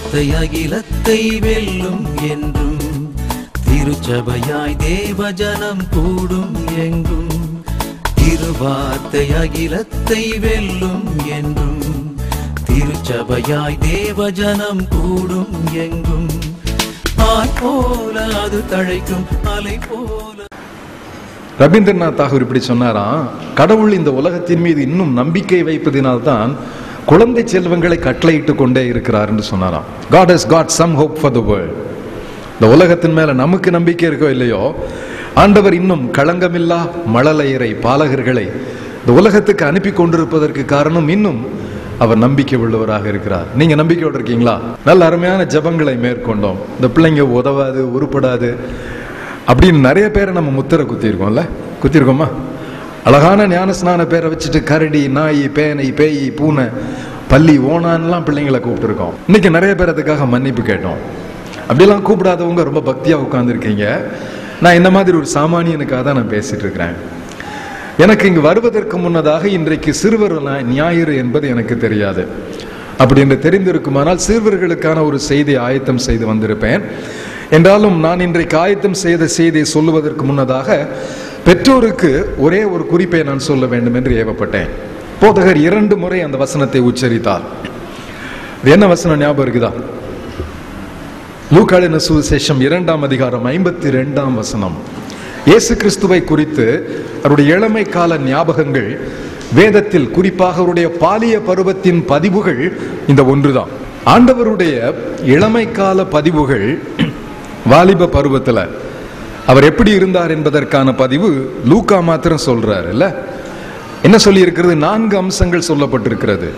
வார்த்தை அகிலத்தை வெல்லும் என்றும் திருச்சபையாய் தேவஜனம் கூடும் எங்கும் திருவார்த்தை அகிலத்தை வெல்லும் என்றும் திருச்சபையாய் தேவஜனம் கூடும் எங்கும் ஆய் போல அது தழைக்கும் அலை போல ரவீந்திரநாத் தாகூர் இப்படி சொன்னாராம் கடவுள் இந்த உலகத்தின் மீது இன்னும் நம்பிக்கை வைப்பதினால்தான் குழந்தை செல்வங்களை கட்டளையிட்டு கொண்டே இருக்கிறார் என்று சொன்னாராம் God has got some hope for the world இந்த உலகத்தின் மேல நமக்கு நம்பிக்கை இருக்கோ இல்லையோ ஆண்டவர் இன்னும் களங்கமில்லா மழலையரை பாலகர்களை இந்த உலகத்துக்கு அனுப்பி கொண்டிருப்பதற்கு காரணம் இன்னும் அவர் நம்பிக்கை உள்ளவராக இருக்கிறார் நீங்க நம்பிக்கையோடு இருக்கீங்களா நல்ல அருமையான ஜெபங்களை மேற்கொண்டோம் இந்த பிள்ளைங்க உதவாது உருப்படாது அப்படின்னு நிறைய பேரை நம்ம முத்திரை குத்திருக்கோம்ல குத்திருக்கோமா அழகான ஞானஸ்நான பேரை வச்சுட்டு கரடி நாய் பேனை பேய் பூனை பள்ளி ஓனான்லாம் பிள்ளைங்களை கூப்பிட்டுருக்கோம் இன்னைக்கு நிறைய பேர் அதுக்காக மன்னிப்பு கேட்டோம் அப்படியெல்லாம் கூப்பிடாதவங்க ரொம்ப பக்தியாக உட்காந்துருக்கீங்க நான் இந்த மாதிரி ஒரு சாமானியனுக்காக தான் நான் பேசிட்டு இருக்கிறேன் எனக்கு இங்கு வருவதற்கு முன்னதாக இன்றைக்கு சிறுவர் நா- ஞாயிறு என்பது எனக்கு தெரியாது அப்படி என்று தெரிந்திருக்குமானால் சிறுவர்களுக்கான ஒரு செய்தி ஆயத்தம் செய்து வந்திருப்பேன் என்றாலும் நான் இன்றைக்கு ஆயத்தம் செய்த செய்தியை சொல்லுவதற்கு முன்னதாக பெற்றோருக்கு ஒரே ஒரு குறிப்பை நான் சொல்ல வேண்டும் என்று ஏவப்பட்டேன் போதகர் இரண்டு முறை அந்த வசனத்தை உச்சரித்தார் இது என்ன வசனம் ஞாபகம் இருக்குதா லூக்காளின சுவிசேஷம் இரண்டாம் அதிகாரம் ஐம்பத்தி ரெண்டாம் வசனம் இயேசு கிறிஸ்துவை குறித்து அவருடைய இளமை கால ஞாபகங்கள் வேதத்தில் குறிப்பாக அவருடைய பாலிய பருவத்தின் பதிவுகள் இந்த ஒன்றுதான் ஆண்டவருடைய இளமை கால பதிவுகள் வாலிப பருவத்துல அவர் எப்படி இருந்தார் என்பதற்கான பதிவு லூக்கா மாத்திரம் சொல்றாரு இல்ல என்ன சொல்லி இருக்கிறது நான்கு அம்சங்கள் சொல்லப்பட்டிருக்கிறது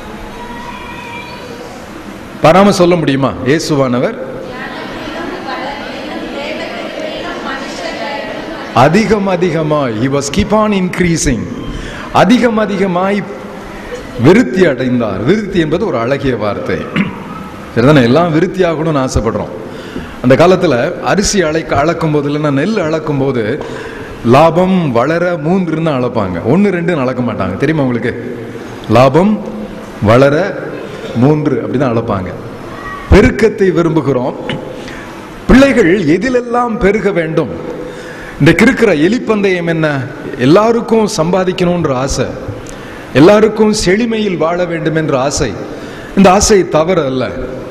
பாராம சொல்ல முடியுமா இயேசுவானவர் அதிகம் அதிகமாய் he was keep on increasing அதிகம் அதிகமாய் விருத்தி அடைந்தார் விருத்தி என்பது ஒரு அழகிய வார்த்தை சரிதானே எல்லாம் விருத்தி ஆகணும்னு ஆசைப்படுறோம் அந்த காலத்துல அரிசி அழைக்க அளக்கும் போது இல்லைன்னா நெல் அளக்கும் போது லாபம் வளர மூன்றுன்னு அளப்பாங்க ஒன்று ரெண்டுன்னு அளக்க மாட்டாங்க தெரியுமா உங்களுக்கு லாபம் வளர மூன்று அப்படிதான் அளப்பாங்க பெருக்கத்தை விரும்புகிறோம் பிள்ளைகள் எதிலெல்லாம் பெருக வேண்டும் இன்றைக்கு இருக்கிற எலிப்பந்தயம் என்ன எல்லாருக்கும் சம்பாதிக்கணும்ன்ற ஆசை எல்லாருக்கும் செழிமையில் வாழ வேண்டும் என்ற ஆசை இந்த ஆசை தவறு அல்ல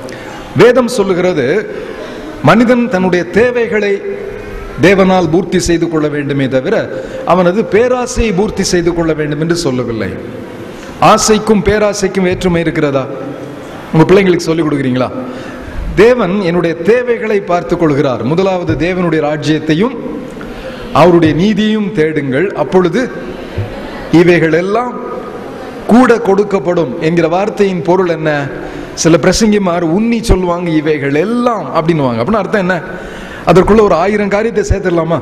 வேதம் சொல்லுகிறது மனிதன் தன்னுடைய தேவைகளை தேவனால் பூர்த்தி செய்து கொள்ள வேண்டுமே தவிர அவனது பேராசையை பூர்த்தி செய்து கொள்ள வேண்டும் என்று சொல்லவில்லை ஆசைக்கும் பேராசைக்கும் வேற்றுமை இருக்கிறதா உங்க பிள்ளைங்களுக்கு சொல்லிக் கொடுக்குறீங்களா தேவன் என்னுடைய தேவைகளை பார்த்துக் கொள்கிறார் முதலாவது தேவனுடைய ராஜ்யத்தையும் அவருடைய நீதியும் தேடுங்கள் அப்பொழுது இவைகள் எல்லாம் கூட கொடுக்கப்படும் என்கிற வார்த்தையின் பொருள் என்ன சில பிரசங்கிமார் உன்னி சொல்லுவாங்க இவைகள் எல்லாம் அப்படின்னுவாங்க அப்படின்னு அர்த்தம் என்ன அதற்குள்ள ஒரு ஆயிரம் காரியத்தை சேர்த்துடலாமா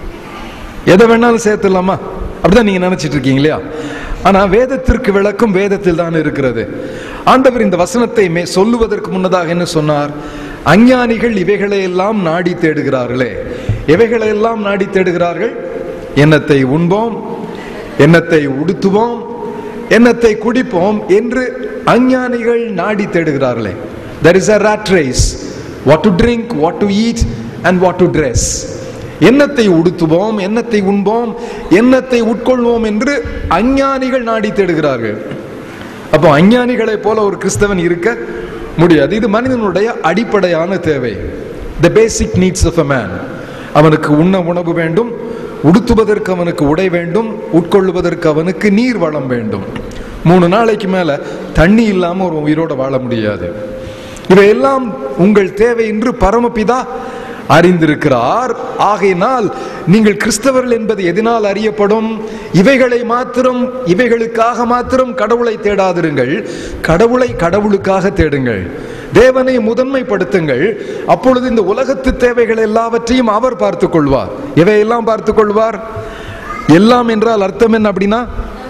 எதை வேணாலும் சேர்த்துடலாமா அப்படிதான் நீங்க நினைச்சிட்டு இருக்கீங்க இல்லையா ஆனா வேதத்திற்கு விளக்கம் வேதத்தில் தான் இருக்கிறது ஆண்டவர் இந்த வசனத்தை மே சொல்லுவதற்கு முன்னதாக என்ன சொன்னார் அஞ்ஞானிகள் இவைகளை எல்லாம் நாடி தேடுகிறார்களே எவைகளை எல்லாம் நாடி தேடுகிறார்கள் எண்ணத்தை உண்போம் எண்ணத்தை உடுத்துவோம் எண்ணத்தை குடிப்போம் என்று அஞ்ஞானிகள் நாடி தேடுகிறார்களே there is a rat race what to drink what to eat and what to dress எண்ணத்தை உடுத்துவோம் எண்ணத்தை உண்போம் எண்ணத்தை உட்கொள்வோம் என்று அஞ்ஞானிகள் நாடி தேடுகிறார்கள் அப்போ அஞ்ஞானிகளைப் போல ஒரு கிறிஸ்தவன் இருக்க முடியாது இது மனிதனுடைய அடிப்படையான தேவை the basic needs of a man அவனுக்கு உண்ண உணவு வேண்டும் உடுத்துவதற்கு அவனுக்கு உடை வேண்டும் உட்கொள்வதற்கு அவனுக்கு நீர் வளம் வேண்டும் மூணு நாளைக்கு மேல தண்ணி இல்லாம ஒரு உயிரோட வாழ முடியாது இவையெல்லாம் உங்கள் தேவை என்று பரமபிதா அறிந்திருக்கிறார் ஆகையினால் நீங்கள் கிறிஸ்தவர்கள் என்பது எதனால் அறியப்படும் இவைகளை மாத்திரம் இவைகளுக்காக மாத்திரம் கடவுளை தேடாதிருங்கள் கடவுளை கடவுளுக்காக தேடுங்கள் தேவனை முதன்மைப்படுத்துங்கள் அப்பொழுது இந்த உலகத்து தேவைகள் எல்லாவற்றையும் அவர் பார்த்துக் கொள்வார் இவையெல்லாம் பார்த்துக் கொள்வார் எல்லாம் என்றால் அர்த்தம் என்ன அப்படின்னா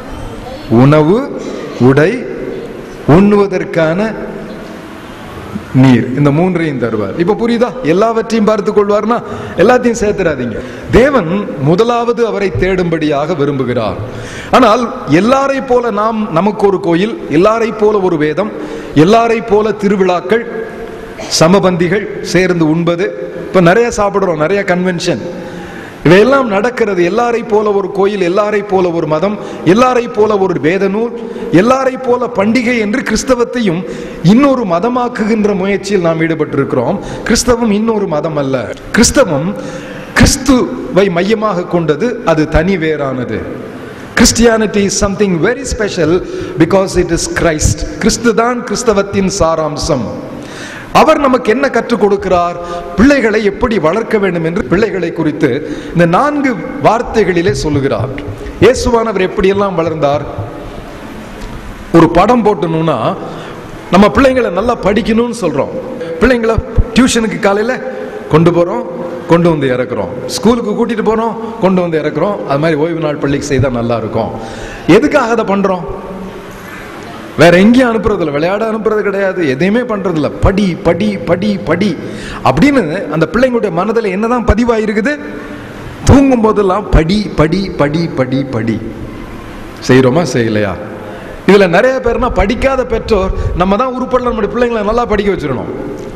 உணவு உடை உண்ணுவதற்கான நீர் இந்த மூன்றையும் தருவார் இப்ப புரியுதா எல்லாவற்றையும் பார்த்து கொள்வார்னா எல்லாத்தையும் சேர்த்துறாதீங்க தேவன் முதலாவது அவரை தேடும்படியாக விரும்புகிறார் ஆனால் எல்லாரை போல நாம் நமக்கு ஒரு கோயில் எல்லாரை போல ஒரு வேதம் எல்லாரை போல திருவிழாக்கள் சமபந்திகள் சேர்ந்து உண்பது இப்ப நிறைய சாப்பிடுறோம் நிறைய கன்வென்ஷன் இவையெல்லாம் நடக்கிறது எல்லாரை போல ஒரு கோயில் எல்லாரை போல ஒரு மதம் எல்லாரை போல ஒரு வேத நூல் எல்லாரை போல பண்டிகை என்று கிறிஸ்தவத்தையும் இன்னொரு மதமாக்குகின்ற முயற்சியில் நாம் ஈடுபட்டிருக்கிறோம் கிறிஸ்தவம் இன்னொரு மதம் அல்ல கிறிஸ்தவம் கிறிஸ்துவை மையமாக கொண்டது அது தனி வேறானது Christianity is something very special because it is Christ கிறிஸ்து தான் கிறிஸ்தவத்தின் சாராம்சம் அவர் நமக்கு என்ன கற்றுக் கொடுக்கிறார் பிள்ளைகளை எப்படி வளர்க்க வேண்டும் என்று பிள்ளைகளை குறித்து இந்த நான்கு வார்த்தைகளிலே சொல்லுகிறார் இயேசுவானவர் எப்படியெல்லாம் வளர்ந்தார் ஒரு படம் போட்டணும்னா நம்ம பிள்ளைங்களை நல்லா படிக்கணும்னு சொல்றோம் பிள்ளைங்களை டியூஷனுக்கு காலையில கொண்டு போறோம் கொண்டு வந்து இறக்குறோம் ஸ்கூலுக்கு கூட்டிட்டு போறோம் கொண்டு வந்து இறக்குறோம் அது மாதிரி ஓய்வு நாள் பள்ளிக்கு செய்தா நல்லா இருக்கும் எதுக்காக அதை பண்றோம் வேற எங்கேயும் அனுப்புறது இல்லை விளையாட அனுப்புறது கிடையாது எதையுமே பண்றது இல்லை படி படி படி படி அப்படின்னு அந்த பிள்ளைங்களுடைய மனதில் என்னதான் பதிவாயிருக்குது தூங்கும் போதெல்லாம் படி படி படி படி படி செய்கிறோமா செய்யலையா இதுல நிறைய பேர்னா படிக்காத பெற்றோர் நம்ம தான் உருப்படல நம்முடைய பிள்ளைங்களை நல்லா படிக்க வச்சிடணும்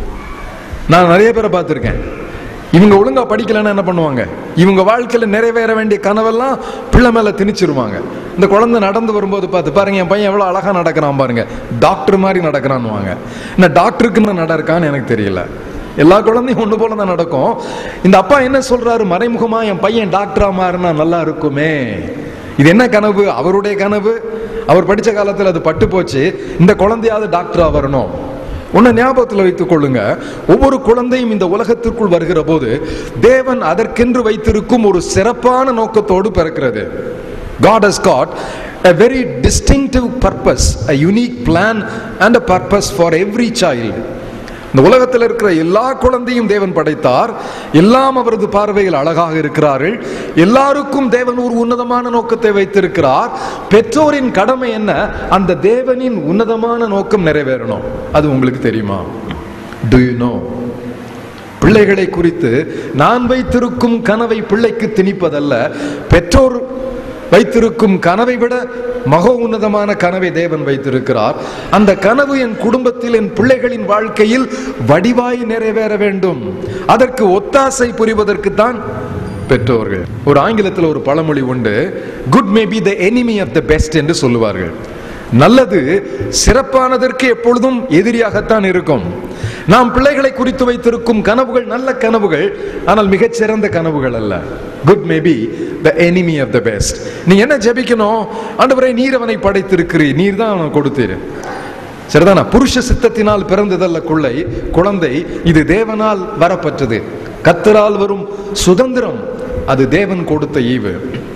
நான் நிறைய பேரை பார்த்துருக்கேன் இவங்க ஒழுங்கா படிக்கலைன்னா என்ன பண்ணுவாங்க இவங்க வாழ்க்கையில நிறைவேற வேண்டிய கனவெல்லாம் பிள்ளை மேல திணிச்சிருவாங்க இந்த குழந்தை நடந்து வரும்போது பார்த்து பாருங்க என் பையன் எவ்வளவு அழகா நடக்கிறான் பாருங்க டாக்டர் மாதிரி நடக்கிறான்னுவாங்க என்ன டாக்டருக்கு நடக்கான்னு எனக்கு தெரியல எல்லா குழந்தையும் ஒண்ணு போல தான் நடக்கும் இந்த அப்பா என்ன சொல்றாரு மறைமுகமா என் பையன் டாக்டரா மாறினா நல்லா இருக்குமே இது என்ன கனவு அவருடைய கனவு அவர் படிச்ச காலத்தில் அது பட்டு போச்சு இந்த குழந்தையாவது டாக்டரா வரணும் உன்னை ஞாபகத்தில் வைத்துக் கொள்ளுங்க ஒவ்வொரு குழந்தையும் இந்த உலகத்திற்குள் வருகிற போது தேவன் அதற்கென்று வைத்திருக்கும் ஒரு சிறப்பான நோக்கத்தோடு பிறக்கிறது God has got a very distinctive purpose, a unique plan and a purpose for every child. இந்த உலகத்தில் இருக்கிற எல்லா குழந்தையும் தேவன் படைத்தார் எல்லாம் அவரது பார்வையில் அழகாக இருக்கிறார்கள் எல்லாருக்கும் தேவன் ஒரு உன்னதமான நோக்கத்தை வைத்திருக்கிறார் பெற்றோரின் கடமை என்ன அந்த தேவனின் உன்னதமான நோக்கம் நிறைவேறணும் அது உங்களுக்கு தெரியுமா டு யூ நோ பிள்ளைகளை குறித்து நான் வைத்திருக்கும் கனவை பிள்ளைக்கு திணிப்பதல்ல பெற்றோர் வைத்திருக்கும் கனவை விட மக உன்னதமான கனவை தேவன் வைத்திருக்கிறார் அந்த கனவு என் குடும்பத்தில் என் பிள்ளைகளின் வாழ்க்கையில் வடிவாய் நிறைவேற வேண்டும் அதற்கு ஒத்தாசை புரிவதற்கு தான் பெற்றோர்கள் ஒரு ஆங்கிலத்தில் ஒரு பழமொழி உண்டு good may be the enemy of the best என்று சொல்லுவார்கள் நல்லது சிறப்பானதற்கு எப்பொழுதும் எதிரியாகத்தான் இருக்கும் நாம் பிள்ளைகளை குறித்து வைத்திருக்கும் கனவுகள் நல்ல கனவுகள் ஆனால் மிகச் சிறந்த கனவுகள் அல்ல good may be the enemy of the best நீ என்ன ஜெபிக்கணும் ஆண்டவரே நீர் அவனை படைத்திருக்கிறீர் நீர் தான் அவனை கொடுத்தீர் சரிதானா புருஷ சித்தத்தினால் பிறந்ததல்ல குள்ளை குழந்தை இது தேவனால் வரப்பட்டது கத்தரால் வரும் சுதந்திரம் அது தேவன் கொடுத்த ஈவு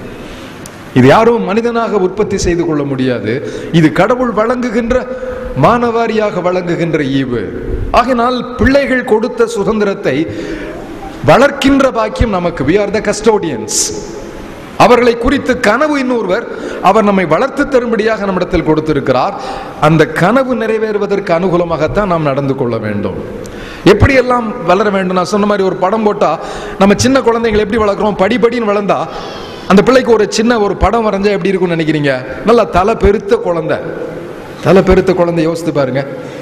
இது யாரும் மனிதனாக உற்பத்தி செய்து கொள்ள முடியாது இது கடவுள் வழங்குகின்ற மானவாரியாக வழங்குகின்ற ஈவு ஆகினால் பிள்ளைகள் கொடுத்த சுதந்திரத்தை வளர்க்கின்ற பாக்கியம் நமக்கு we are the custodians அவர்களை குறித்து கனவு இன்னொருவர் அவர் நம்மை வளர்த்து தரும்படியாக நம்மிடத்தில் கொடுத்திருக்கிறார் அந்த கனவு நிறைவேறுவதற்கு அனுகூலமாகத்தான் நாம் நடந்து கொள்ள வேண்டும் எப்படியெல்லாம் வளர வேண்டும் நான் சொன்ன மாதிரி ஒரு படம் போட்டா நம்ம சின்ன குழந்தைங்களை எப்படி வளர்க்குறோம் படிப்படின்னு வளர்ந்தா அந்த பிள்ளைக்கு ஒரு சின்ன ஒரு படம் வரைஞ்சா எப்படி இருக்கும்னு நினைக்கிறீங்க நல்லா தலை பெருத்த குழந்தை தலை பெருத்த குழந்தை யோசித்து பாருங்க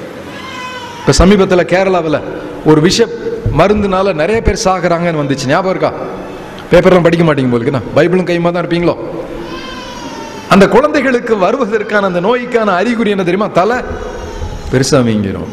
இப்ப சமீபத்தில் கேரளாவில் ஒரு விஷ மருந்துனால நிறைய பேர் சாகுறாங்கன்னு வந்துச்சு ஞாபகம் இருக்கா பேப்பர்லாம் படிக்க மாட்டீங்க போலுக்குண்ணா பைபிளும் கைமா தான் இருப்பீங்களோ அந்த குழந்தைகளுக்கு வருவதற்கான அந்த நோய்க்கான அறிகுறி என்ன தெரியுமா தலை பெருசா வீங்கிரும்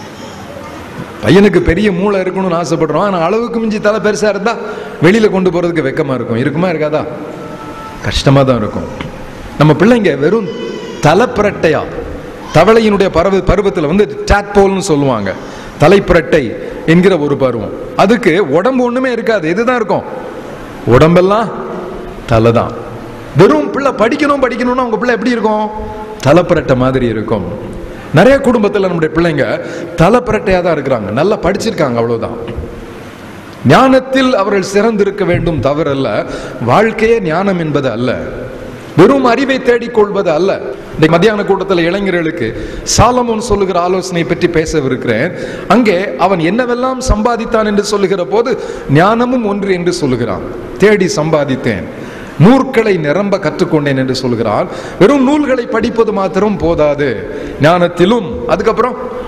பையனுக்கு பெரிய மூளை இருக்கணும்னு ஆசைப்படுறோம் ஆனால் அளவுக்கு மிஞ்சி தலை பெருசா இருந்தா வெளியில கொண்டு போறதுக்கு வெக்கமா இருக்கும் இருக்குமா இருக்காதா கஷ்டமா தான் இருக்கும் நம்ம பிள்ளைங்க வெறும் தலைப்பிரட்டையா தவளையினுடைய பருவ பருவத்தில் வந்து டாட்போல்னு சொல்லுவாங்க தலைப்பிரட்டை என்கிற ஒரு பருவம் அதுக்கு உடம்பு ஒண்ணுமே இருக்காது இதுதான் இருக்கும் உடம்பெல்லாம் தலை தான் வெறும் பிள்ளை படிக்கணும் படிக்கணும்னா உங்க பிள்ளை எப்படி இருக்கும் தலைப்பிரட்டை மாதிரி இருக்கும் நிறைய குடும்பத்தில் நம்முடைய பிள்ளைங்க தலைப்பிரட்டையா தான் இருக்கிறாங்க நல்லா படிச்சிருக்காங்க அவ்வளவுதான் ஞானத்தில் அவர்கள் சிறந்திருக்க வேண்டும் தவறல்ல வாழ்க்கையே ஞானம் என்பது அல்ல வெறும் அறிவை தேடிக்கொள்வது அல்ல இந்த மத்தியான கூட்டத்தில் இளைஞர்களுக்கு சாலமோன் சொல்லுகிற ஆலோசனை பற்றி பேசவிருக்கிறேன் அங்கே அவன் என்னவெல்லாம் சம்பாதித்தான் என்று சொல்லுகிற போது ஞானமும் ஒன்று என்று சொல்லுகிறான் தேடி சம்பாதித்தேன் நூற்களை நிரம்ப கற்றுக்கொண்டேன் என்று சொல்கிறான் வெறும் நூல்களை படிப்பது மாத்திரம் போதாது ஞானத்திலும் அதுக்கப்புறம்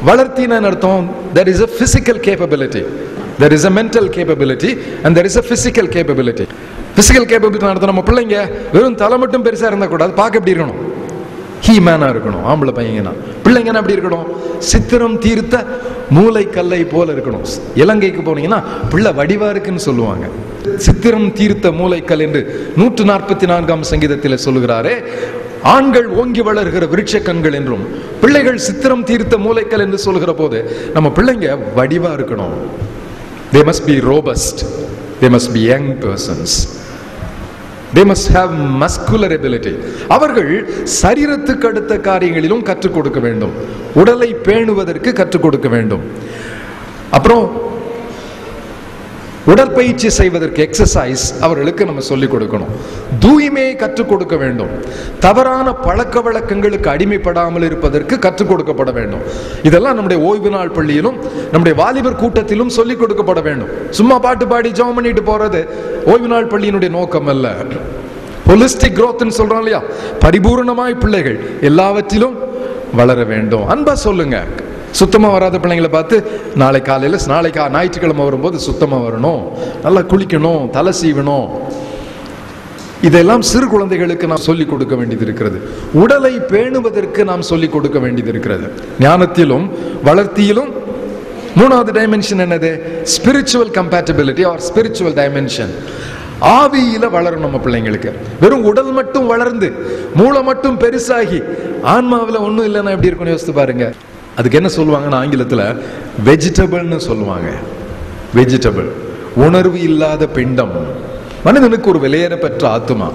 வளர்த்தின்னு அர்த்தம் there is a physical capability there is a mental capability and there is a physical capability physical capability அர்த்தம் நம்ம பிள்ளைங்க வெறும் தலை மட்டும் பெருசா இருந்தா கூடாது பார்க்க எப்படி இருக்கணும் ஹீ மேனா இருக்கணும் ஆம்பளை பையங்கன்னா பிள்ளைங்கன்னா எப்படி இருக்கணும் சித்திரம் தீர்த்த மூளைக்கல்லை போல இருக்கணும் இலங்கைக்கு போனீங்கன்னா பிள்ளை வடிவா இருக்குன்னு சொல்லுவாங்க சித்திரம் தீர்த்த மூளைக்கல் என்று நூற்று நாற்பத்தி நான்காம் சங்கீதத்தில் சொல்லுகிறாரே ஆண்கள் ஓங்கி வளர்கிற விருட்ச கண்கள் என்றும் பிள்ளைகள் சித்திரம் தீர்த்த மூளைக்கல் என்று சொல்கிற போது நம்ம பிள்ளைங்க வடிவா இருக்கணும் they must be robust they must be young persons they must have muscular ability அவர்கள் சரீரத்துக்கு அடுத்த காரியங்களிலும் கற்றுக் கொடுக்க வேண்டும் உடலை பேணுவதற்கு கற்றுக் கொடுக்க வேண்டும் அப்புறம் உடற்பயிற்சி செய்வதற்கு எக்ஸசைஸ் அவர்களுக்கு நம்ம சொல்லிக் கொடுக்கணும் தூய்மையை கற்றுக் கொடுக்க வேண்டும் தவறான பழக்க வழக்கங்களுக்கு அடிமைப்படாமல் இருப்பதற்கு கற்றுக் கொடுக்கப்பட வேண்டும் இதெல்லாம் நம்முடைய ஓய்வு நாள் பள்ளியிலும் நம்முடைய வாலிபர் கூட்டத்திலும் சொல்லிக் கொடுக்கப்பட வேண்டும் சும்மா பாட்டு பாடி ஜெபம் பண்ணிட்டு போறது ஓய்வு நாள் பள்ளியினுடைய நோக்கம் அல்ல ஹொலிஸ்டிக் க்ரோத்னு சொல்றோம் இல்லையா பரிபூரணமாய் பிள்ளைகள் எல்லாவற்றிலும் வளர வேண்டும் அன்பா சொல்லுங்க சுத்தமா வராத பிள்ளைங்களை பார்த்து நாளை காலையில நாளைக்கு ஞாயிற்றுக்கிழமை வரும்போது சுத்தமா வரணும் நல்லா குளிக்கணும் தலை சீவணும் இதெல்லாம் சிறு குழந்தைகளுக்கு நாம் சொல்லிக் கொடுக்க வேண்டியது இருக்கிறது உடலை பேணுவதற்கு நாம் சொல்லிக் கொடுக்க வேண்டியது இருக்கிறது ஞானத்திலும் வளர்த்தியிலும் மூணாவது டைமென்ஷன் என்னது spiritual compatibility or spiritual dimension ஆவியில வளரும் நம்ம பிள்ளைங்களுக்கு வெறும் உடல் மட்டும் வளர்ந்து மூளை மட்டும் பெருசாகி ஆன்மாவில் ஒன்றும் இல்லைன்னா எப்படி இருக்கும்னு யோசித்து பாருங்க அதுக்கு என்ன சொல்லுவாங்கன்னு ஆங்கிலத்தில் வெஜிடபிள்னு சொல்லுவாங்க வெஜிடபிள் உணர்வு இல்லாத பிண்டம் மனிதனுக்கு ஒரு விலையேற பெற்ற ஆத்துமா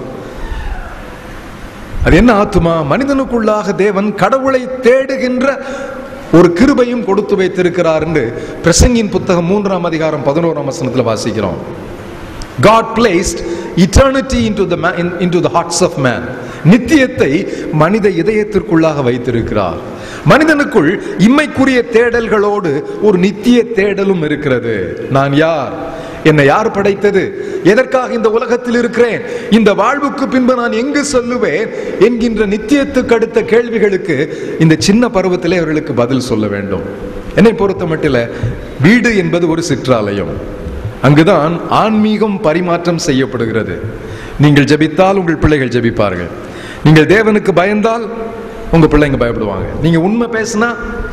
அது என்ன ஆத்துமா மனிதனுக்குள்ளாக தேவன் கடவுளை தேடுகின்ற ஒரு கிருபையும் கொடுத்து வைத்திருக்கிறார் என்று பிரசங்கின் புத்தகம் மூன்றாம் அதிகாரம் பதினோராம் வசனத்துல வாசிக்கிறோம் God placed eternity into the man, in, into the hearts of man. நித்தியத்தை மனித இதயத்திற்குள்ளாக வைத்திருக்கிறார் மனிதனுக்குள் இம்மைக்குரிய தேடல்களோடு ஒரு நித்திய தேடலும் இருக்கிறது நான் யார் என்னை யார் படைத்தது எதற்காக இந்த உலகத்தில் இருக்கிறேன் இந்த வாழ்வுக்கு பின்பு நான் எங்கு செல்லுவேன் என்கின்ற நித்தியத்துக்கு அடுத்த கேள்விகளுக்கு இந்த சின்ன பருவத்திலே அவர்களுக்கு பதில் சொல்ல வேண்டும் என்னை பொறுத்த மட்டில் வீடு என்பது ஒரு சிற்றாலயம் அங்குதான் ஆன்மீகம் பரிமாற்றம் செய்யப்படுகிறது நீங்கள் ஜெபித்தால் உங்கள் பிள்ளைகள் ஜெபிப்பார்கள் நீங்கள் தேவனுக்கு பயந்தால் உங்க பிள்ளைங்க பயப்படுவாங்க நீங்க உண்மை பேசினா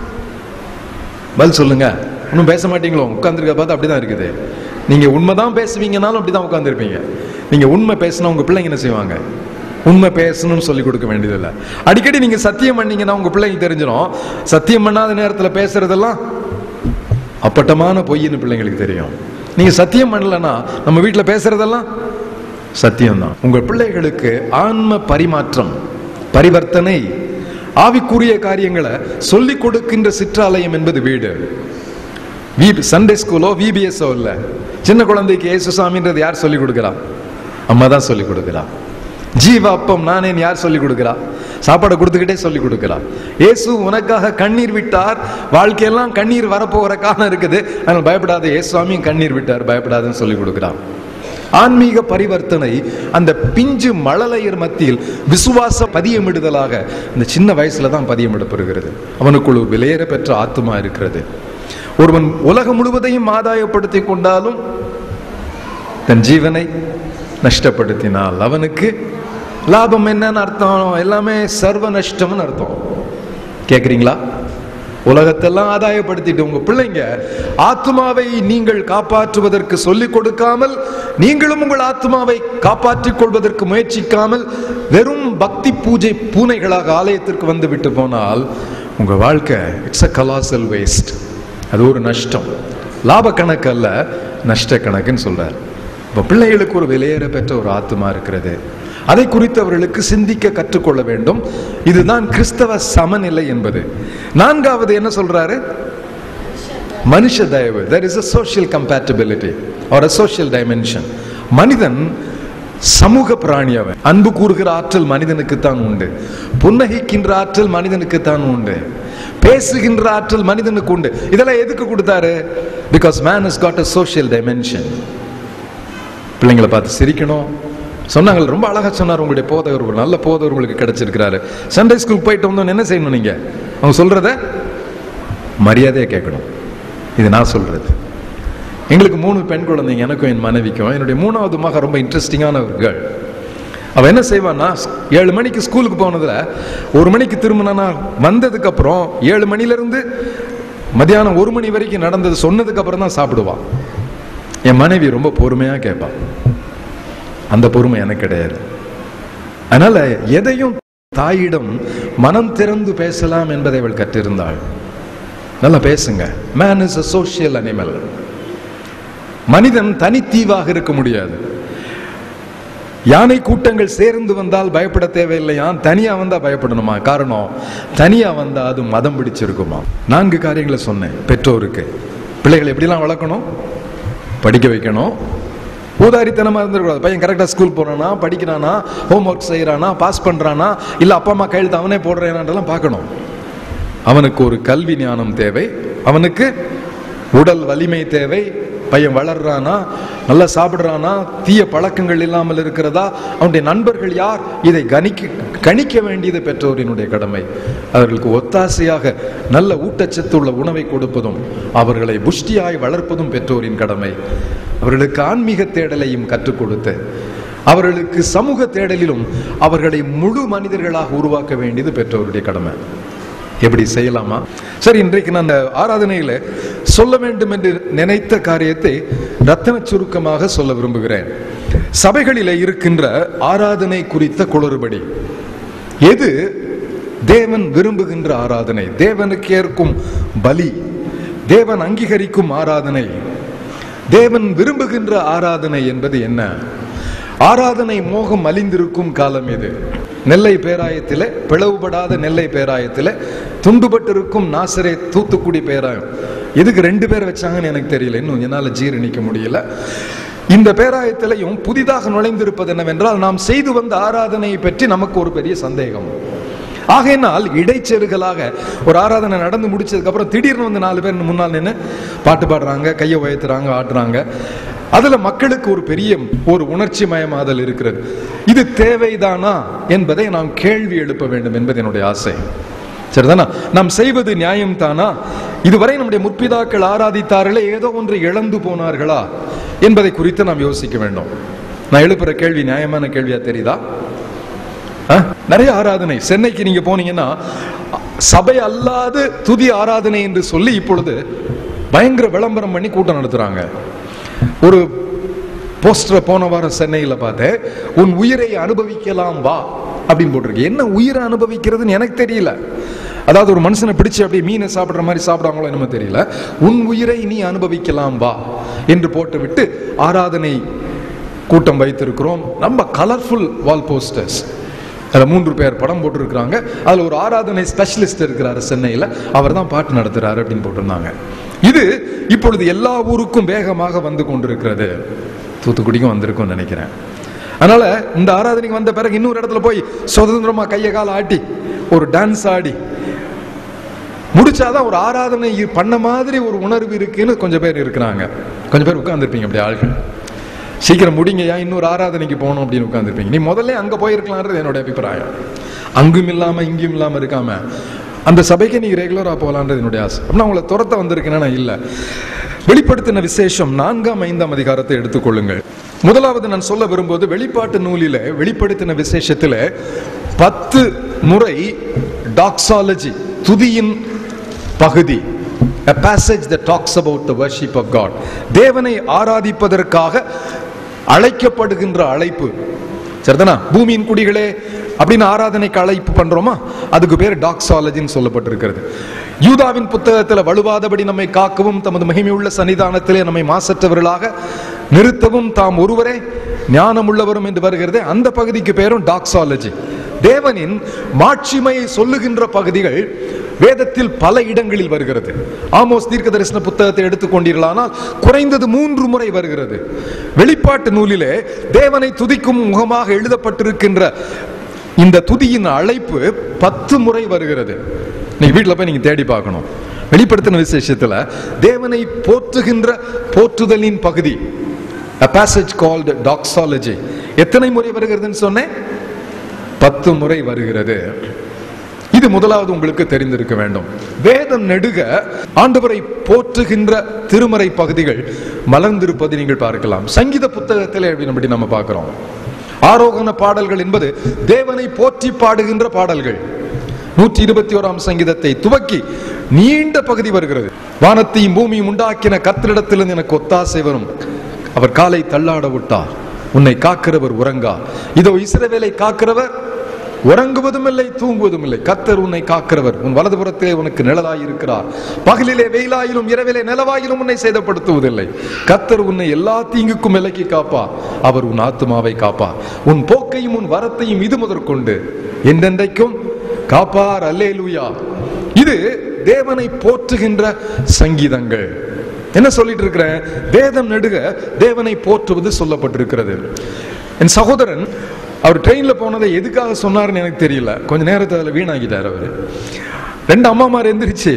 பதில் சொல்லுங்க ஒன்றும் பேச மாட்டீங்களோ உட்காந்துருக்க பார்த்து அப்படிதான் இருக்குது நீங்க உண்மைதான் பேசுவீங்கனாலும் அப்படிதான் உட்காந்துருப்பீங்க நீங்க உண்மை பேசினா உங்க பிள்ளைங்க என்ன செய்வாங்க உண்மை பேசணும்னு சொல்லி கொடுக்க வேண்டியதில்லை அடிக்கடி நீங்க சத்தியம் பண்ணீங்கன்னா உங்க பிள்ளைங்க தெரிஞ்சிடும் சத்தியம் பண்ணாத நேரத்தில் பேசுறதெல்லாம் அப்பட்டமான பொய்ன்னு பிள்ளைங்களுக்கு தெரியும் நீங்க சத்தியம் பண்ணலன்னா நம்ம வீட்டில் பேசுறதெல்லாம் சத்தியம்தான் உங்கள் பிள்ளைகளுக்கு ஆன்ம பரிமாற்றம் பரிவர்த்தனை ஆவிக்குரிய காரியங்களை சொல்லிக் கொடுக்கின்ற சிற்றாலயம் என்பது வீடு வி சண்டே ஸ்கூலோ விபிஎஸ்ஓ இல்ல சின்ன குழந்தைக்கு ஏசுசாமின்றது யார் சொல்லிக் கொடுக்கிறா அம்மா தான் சொல்லிக் கொடுக்கிறா ஜீவ அப்பம் நானேன் யார் சொல்லிக் கொடுக்கிறா சாப்பாடை கொடுத்துக்கிட்டே சொல்லிக் கொடுக்கிறா இயேசு உனக்காக கண்ணீர் விட்டார் வாழ்க்கையெல்லாம் கண்ணீர் வரப்போகிற காலம் இருக்குது அதனால் பயப்படாத இயேசுவாமியும் கண்ணீர் விட்டார் பயப்படாதுன்னு சொல்லிக் கொடுக்கிறான் ஆன்மீக பரிவர்த்தனை அந்த பிஞ்சு மழலையர் மத்தியில் விசுவாச பதியமிடுதலாக இந்த சின்ன வயசுல தான் பதியமிடப்படுகிறது அவனுக்குள் ஒரு விலையேற பெற்ற ஆத்மா இருக்கிறது ஒருவன் உலகம் முழுவதையும் ஆதாயப்படுத்தி கொண்டாலும் தன் ஜீவனை நஷ்டப்படுத்தினால் அவனுக்கு லாபம் என்னன்னு அர்த்தம் எல்லாமே சர்வ நஷ்டம்னு அர்த்தம் கேக்குறீங்களா உலகத்தெல்லாம் ஆதாயப்படுத்திட்டு உங்க பிள்ளைங்க ஆத்மாவை நீங்கள் காப்பாற்றுவதற்கு சொல்லிக் கொடுக்காமல் நீங்களும் உங்கள் ஆத்மாவை காப்பாற்றிக் கொள்வதற்கு முயற்சிக்காமல் வெறும் பக்தி பூஜை பூனைகளாக ஆலயத்திற்கு வந்து விட்டு போனால் உங்க வாழ்க்கை இட்ஸ் அ கலாசல் வேஸ்ட் அது ஒரு நஷ்டம் லாப கணக்கு அல்ல நஷ்ட கணக்குன்னு சொல்றார் இப்போ பிள்ளைகளுக்கு ஒரு விலையேற பெற்ற ஒரு ஆத்மா இருக்கிறது அதை குறித்து அவர்களுக்கு சிந்திக்க கற்றுக்கொள்ள வேண்டும் இதுதான் கிறிஸ்தவ சமநிலை என்பது நான்காவது என்ன சொல்றாரு மனுஷ தயவு there is a social compatibility or a social dimension மனிதன் சமூக பிராணி அவன் அன்பு கூறுகிற ஆற்றல் மனிதனுக்கு தான் உண்டு புன்னகைக்கின்ற ஆற்றல் மனிதனுக்கு தான் உண்டு பேசுகின்ற ஆற்றல் மனிதனுக்கு உண்டு இதெல்லாம் எதுக்கு கொடுத்தாரு because man has got a social dimension பிள்ளைங்களை பார்த்து சிரிக்கணும் சொன்னாங்க ரொம்ப அழகா சொன்னார் உங்களுடைய போதகர் ஒரு நல்ல போதகர் உங்களுக்கு கிடைச்சிருக்கிறாரு சண்டே ஸ்கூல் போயிட்டு வந்தோம் என்ன செய்யணும் நீங்க அவங்க சொல்றத மரியாதையா கேட்கணும் இது நான் சொல்றது எங்களுக்கு மூணு பெண் குழந்தைங்க எனக்கும் என் மனைவிக்கும் என்னுடைய மூணாவது மக ரொம்ப இன்ட்ரெஸ்டிங்கான ஒரு கேர்ள் அவ என்ன செய்வான்னா ஏழு மணிக்கு ஸ்கூலுக்கு போனதுல ஒரு மணிக்கு திரும்பினா வந்ததுக்கு அப்புறம் ஏழு மணில இருந்து மத்தியானம் ஒரு மணி வரைக்கும் நடந்தது சொன்னதுக்கு அப்புறம் தான் சாப்பிடுவான் என் மனைவி ரொம்ப பொறுமையா கேட்பான் அந்த பொறுமை எனக்கு கிடையாது அதனால எதையும் தாயிடம் மனம் திறந்து பேசலாம் என்பதை அவள் கற்றிருந்தாள் நல்லா பேசுங்க man is a social animal மனிதன் தனித்தீவாக இருக்க முடியாது யானை கூட்டங்கள் சேர்ந்து வந்தால் பயப்பட தேவையில்லையா தனியா வந்தா பயப்படணுமா காரணம் தனியா வந்தா அது மதம் பிடிச்சிருக்குமா நான்கு காரியங்களை சொன்னேன் பெற்றோருக்கு பிள்ளைகளை எப்படிலாம் வளர்க்கணும் படிக்க வைக்கணும் ஊதாரித்தனமா இருந்துடக்கூடாது பையன் கரெக்டாக ஸ்கூல் போறானா படிக்கிறானா ஹோம் ஒர்க் செய்யறானா பாஸ் பண்றானா இல்ல அப்பா அம்மா கையெழுத்து அவனே போடுறானான்றலாம் பார்க்கணும் அவனுக்கு ஒரு கல்வி ஞானம் தேவை அவனுக்கு உடல் வலிமை தேவை பையன் வளர்றானா நல்லா சாப்பிடுறானா தீய பழக்கங்கள் இல்லாமல் இருக்கிறதா அவனுடைய நண்பர்கள் யார் இதை கணிக்க கணிக்க வேண்டியது பெற்றோரினுடைய கடமை அவர்களுக்கு ஒத்தாசையாக நல்ல ஊட்டச்சத்து உள்ள உணவை கொடுப்பதும் அவர்களை புஷ்டியாய் வளர்ப்பதும் பெற்றோரின் கடமை அவர்களுக்கு ஆன்மீக தேடலையும் கற்றுக் கொடுத்து அவர்களுக்கு சமூக தேடலிலும் அவர்களை முழு மனிதர்களாக உருவாக்க வேண்டியது பெற்றோருடைய கடமை எப்படி செய்யலாமா சரி இன்றைக்கு நான் அந்த ஆராதனையில சொல்ல வேண்டும் என்று நினைத்த காரியத்தை ரத்தன சுருக்கமாக சொல்ல விரும்புகிறேன் சபைகளிலே இருக்கின்ற ஆராதனை குறித்த குளறுபடி எது தேவன் விரும்புகின்ற ஆராதனை தேவனுக்கு ஏற்கும் பலி தேவன் அங்கீகரிக்கும் ஆராதனை தேவன் விரும்புகின்ற ஆராதனை என்பது என்ன ஆராதனை மோகம் அழிந்திருக்கும் காலம் இது நெல்லை பேராயத்திலே பிளவுபடாத நெல்லை பேராயத்திலே துண்டுபட்டிருக்கும் நாசரே தூத்துக்குடி பேராயம் எதுக்கு ரெண்டு பேர் வச்சாங்கன்னு எனக்கு தெரியல இன்னும் என்னால ஜீரணிக்க முடியல இந்த பேராயத்திலையும் புதிதாக நுழைந்திருப்பது என்னவென்றால் நாம் செய்து வந்த ஆராதனையை பற்றி நமக்கு ஒரு பெரிய சந்தேகம் ஆகையினால் இடைச்செருகலாக ஒரு ஆராதனை நடந்து முடிச்சதுக்கு அப்புறம் திடீர்னு வந்து நாலு பேர் முன்னால் நின்று பாட்டு பாடுறாங்க கையை உயர்த்துறாங்க ஆட்டுறாங்க அதுல மக்களுக்கு ஒரு பெரிய ஒரு உணர்ச்சி மயமாதல் இருக்கிறது இது தேவைதானா என்பதை நாம் கேள்வி எழுப்ப வேண்டும் என்பது என்னுடைய ஆசை சரிதானா நாம் செய்வது நியாயம் தானா இதுவரை நம்முடைய முற்பிதாக்கள் ஆராதித்தார்களே ஏதோ ஒன்று இழந்து போனார்களா என்பதை குறித்து நாம் யோசிக்க வேண்டும் நான் எழுப்புற கேள்வி நியாயமான கேள்வியா தெரியுதா ஆ? நிறைய ஆராதனை சென்னைக்கு நீங்க போனீங்கன்னா சபை அல்லாது துதி ஆராதனை என்று சொல்லி இப்பொழுது பயங்கர விளம்பரம் பண்ணி கூட்டம் நடத்துறாங்க ஒரு போஸ்டரை போன வாரம் சென்னையில் பார்த்தேன் உன் உயிரை அனுபவிக்கலாம் வா அப்படின்னு போட்டிருக்கு என்ன உயிரை அனுபவிக்கிறதுன்னு எனக்கு தெரியல அதாவது ஒரு மனுஷனை பிடிச்சு அப்படியே மீனை சாப்பிடுற மாதிரி சாப்பிடுவாங்களோ என்னமோ தெரியல உன் உயிரை நீ அனுபவிக்கலாம் வா என்று போட்டுவிட்டு ஆராதனை கூட்டம் வைத்திருக்கிறோம் நம்ம கலர்ஃபுல் வால் போஸ்டர்ஸ் அதில் மூன்று பேர் படம் போட்டிருக்கிறாங்க அதில் ஒரு ஆராதனை ஸ்பெஷலிஸ்ட் இருக்கிறாரு சென்னையில் அவர் தான் பாட்டு நடத்துறாரு அப்படின்னு போட்டிருந்தாங்க இது இப்பொழுது எல்லா ஊருக்கும் வேகமாக வந்து கொண்டிருக்கிறது தூத்துக்குடிக்கும் வந்திருக்கும்னு நினைக்கிறேன் அதனால இந்த ஆராதனைக்கு வந்த பிறகு இன்னொரு இடத்துல போய் சுதந்திரமா கையை கால ஆட்டி ஒரு டான்ஸ் ஆடி முடிச்சாதான் ஒரு ஆராதனை பண்ண மாதிரி ஒரு உணர்வு இருக்குன்னு கொஞ்சம் பேர் இருக்கிறாங்க கொஞ்சம் பேர் உட்கார்ந்துருப்பீங்க அப்படி ஆள்கள் சீக்கிரம் முடிங்கய்யா இன்னொரு ஆராதனைக்கு போகணும் அப்படின்னு உட்காந்துருப்பீங்க நீ முதல்ல அங்க போயிருக்கலான்றது என்னோட அபிப்பிராயம் அங்கும் இல்லாம இங்கேயும் இல்லாம இருக்காம அந்த சபைக்கு நீங்க ரெகுலரா போகலான்றது என்னுடைய ஆசை அப்படின்னா உங்களை துரத்த வந்திருக்கேன்னா இல்ல வெளிப்படுத்தின விசேஷம் நான்காம் ஐந்தாம் அதிகாரத்தை எடுத்துக்கொள்ளுங்கள் முதலாவது நான் சொல்ல விரும்புவது வெளிப்பாட்டு நூலில வெளிப்படுத்தின விசேஷத்துல பத்து முறை டாக்ஸாலஜி துதியின் பகுதி a passage that talks about the worship of God தேவனை ஆராதிப்பதற்காக அழைக்கப்படுகின்ற அழைப்பு சரிதானா பூமியின் குடிகளே அப்படின்னு ஆராதனைக்கு அழைப்பு பண்றோமா அதுக்கு பேர் டாக்ஸாலஜின்னு சொல்லப்பட்டிருக்கிறது யூதாவின் புத்தகத்துல வலுவாதபடி நம்மை காக்கவும் தமது மகிமையுள்ள சன்னிதானத்திலே நம்மை மாசற்றவர்களாக நிறுத்தவும் தாம் ஒருவரே ஞானம் உள்ளவரும் என்று வருகிறது அந்த பகுதிக்கு பேரும் டாக்ஸாலஜி தேவனின் மாட்சிமையை சொல்லுகின்ற பகுதிகள் வேதத்தில் பல இடங்களில் வருகிறது ஆமோஸ் தீர்க்க தரிசன புத்தகத்தை எடுத்துக்கொண்டீர்களானால் குறைந்தது மூன்று முறை வருகிறது வெளிப்பாட்டு நூலிலே தேவனை துதிக்கும் முகமாக எழுதப்பட்டிருக்கின்ற இந்த துதியின் அழைப்பு பத்து முறை வருகிறது நீங்க வீட்டில் போய் நீங்க தேடி பார்க்கணும் வெளிப்படுத்தின விசேஷத்துல தேவனை போற்றுகின்ற போற்றுதலின் பகுதி a passage called doxology எத்தனை முறை வருகிறதுன்னு சொன்னேன் பத்து முறை வருகிறது இது முதலாவது உங்களுக்கு தெரிந்திருக்க வேண்டும் வேதம் நெடுக ஆண்டவரை போற்றுகின்ற திருமறை பகுதிகள் மலர்ந்திருப்பதை நீங்கள் பார்க்கலாம் சங்கீத புத்தகத்திலே அப்படி நம்ம பார்க்கிறோம் ஆரோகண பாடல்கள் என்பது தேவனை போற்றி பாடுகின்ற பாடல்கள் நூற்றி இருபத்தி ஓராம் சங்கீதத்தை துவக்கி நீண்ட பகுதி வருகிறது வானத்தையும் பூமியும் உண்டாக்கின கத்திரிடத்திலிருந்து எனக்கு ஒத்தாசை வரும் அவர் காலை தள்ளாட விட்டார் உன்னை காக்கிறவர் உறங்கா இதோ இஸ்ரவேலை காக்கிறவர் உறங்குவதும் இல்லை தூங்குவதும் இல்லை கத்தர் உன்னை காக்கிறவர் உன் வலதுபுறத்திலே உனக்கு நிழலாய் இருக்கிறார் பகலிலே வெயிலாயிலும் இரவிலே நிலவாயிலும் உன்னை சேதப்படுத்துவதில்லை கத்தர் உன்னை எல்லா தீங்குக்கும் விலக்கி காப்பா அவர் உன் ஆத்துமாவை காப்பா உன் போக்கையும் உன் வரத்தையும் இது முதற்கொண்டு என்றென்றைக்கும் காப்பார் அல்லேலூயா இது தேவனை போற்றுகின்ற சங்கீதங்கள் என்ன சொல்லிட்டு இருக்கிறேன் வேதம் நெடுக தேவனை போற்றுவது சொல்லப்பட்டிருக்கிறது என் சகோதரன் அவர் ட்ரெயின்ல போனதை எதுக்காக சொன்னாருன்னு எனக்கு தெரியல கொஞ்ச நேரத்தை அதில் வீணாக்கிட்டார் அவர் ரெண்டு அம்மாமார் எந்திரிச்சு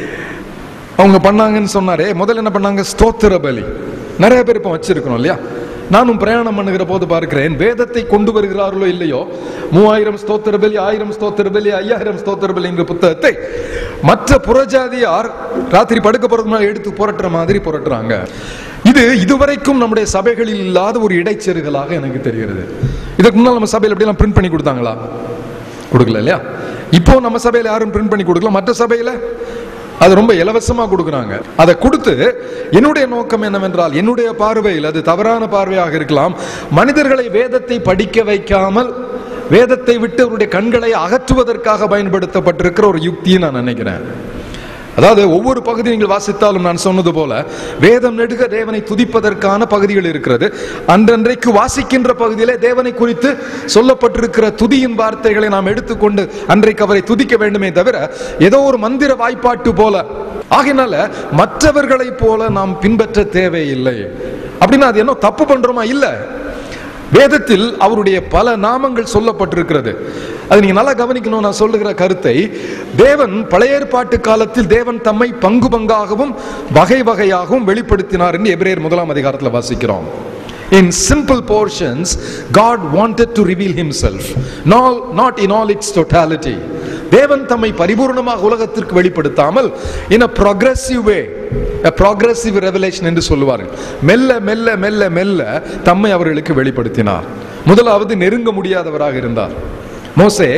அவங்க பண்ணாங்கன்னு சொன்னாரே முதல்ல என்ன பண்ணாங்க ஸ்தோத்திர பலி நிறைய பேர் இப்போ வச்சிருக்கணும் இல்லையா நானும் பிரயாணம் பண்ணுகிற போது பார்க்கிறேன் வேதத்தை கொண்டு வருகிறார்களோ இல்லையோ மூவாயிரம் ஸ்தோத்திர பலி ஆயிரம் ஸ்தோத்திர பலி ஐயாயிரம் ஸ்தோத்திர பலி என்கிற புத்தகத்தை மற்ற புறஜாதியார் ராத்திரி படுக்க போறதுக்கு முன்னாடி எடுத்து புரட்டுற மாதிரி புரட்டுறாங்க இது இதுவரைக்கும் நம்முடைய சபைகளில் இல்லாத ஒரு இடைச்செருகலாக எனக்கு தெரிகிறது இதுக்கு முன்னால் நம்ம சபையில் எப்படிலாம் பிரிண்ட் பண்ணி கொடுத்தாங்களா கொடுக்கல இல்லையா இப்போ நம்ம சபையில யாரும் பிரிண்ட் பண்ணி கொடுக்கல மற்ற சபையில அது ரொம்ப இலவசமா கொடுக்குறாங்க அதை கொடுத்து என்னுடைய நோக்கம் என்னவென்றால் என்னுடைய பார்வையில் அது தவறான பார்வையாக இருக்கலாம் மனிதர்களை வேதத்தை படிக்க வைக்காமல் வேதத்தை விட்டு அவருடைய கண்களை அகற்றுவதற்காக பயன்படுத்தப்பட்டிருக்கிற ஒரு யுக்தியை நான் நினைக்கிறேன் அதாவது ஒவ்வொரு பகுதி நீங்கள் வாசித்தாலும் நான் சொன்னது போல வேதம் நெடுக தேவனை துதிப்பதற்கான பகுதிகள் இருக்கிறது அன்றன்றைக்கு வாசிக்கின்ற பகுதியிலே தேவனை குறித்து சொல்லப்பட்டிருக்கிற துதியின் வார்த்தைகளை நாம் எடுத்துக்கொண்டு அன்றைக்கு அவரை துதிக்க வேண்டுமே தவிர ஏதோ ஒரு மந்திர வாய்ப்பாட்டு போல ஆகையினால மற்றவர்களைப் போல நாம் பின்பற்ற தேவையில்லை அப்படின்னா அது என்ன தப்பு பண்றோமா இல்ல வேதத்தில் அவருடைய பல நாமங்கள் சொல்லப்பட்டிருக்கிறது அது நீங்க நல்லா கவனிக்கணும் நான் சொல்லுகிற கருத்தை தேவன் பழைய ஏற்பாட்டு காலத்தில் தேவன் தம்மை பங்கு பங்காகவும் வகை வகையாகவும் வெளிப்படுத்தினார் என்று எபிரேயர் முதலாம் அதிகாரத்தில் வாசிக்கிறோம் In simple portions, God wanted to reveal Himself, not, not in all its totality. தேவன் தம்மை பரிபூர்ணமாக உலகத்திற்கு வெளிப்படுத்தாமல் in a progressive way a progressive revelation என்று சொல்லுவார்கள் மெல்ல மெல்ல மெல்ல மெல்ல தம்மை அவர்களுக்கு வெளிப்படுத்தினார் முதலாவது நெருங்க முடியாதவராக இருந்தார் மோசே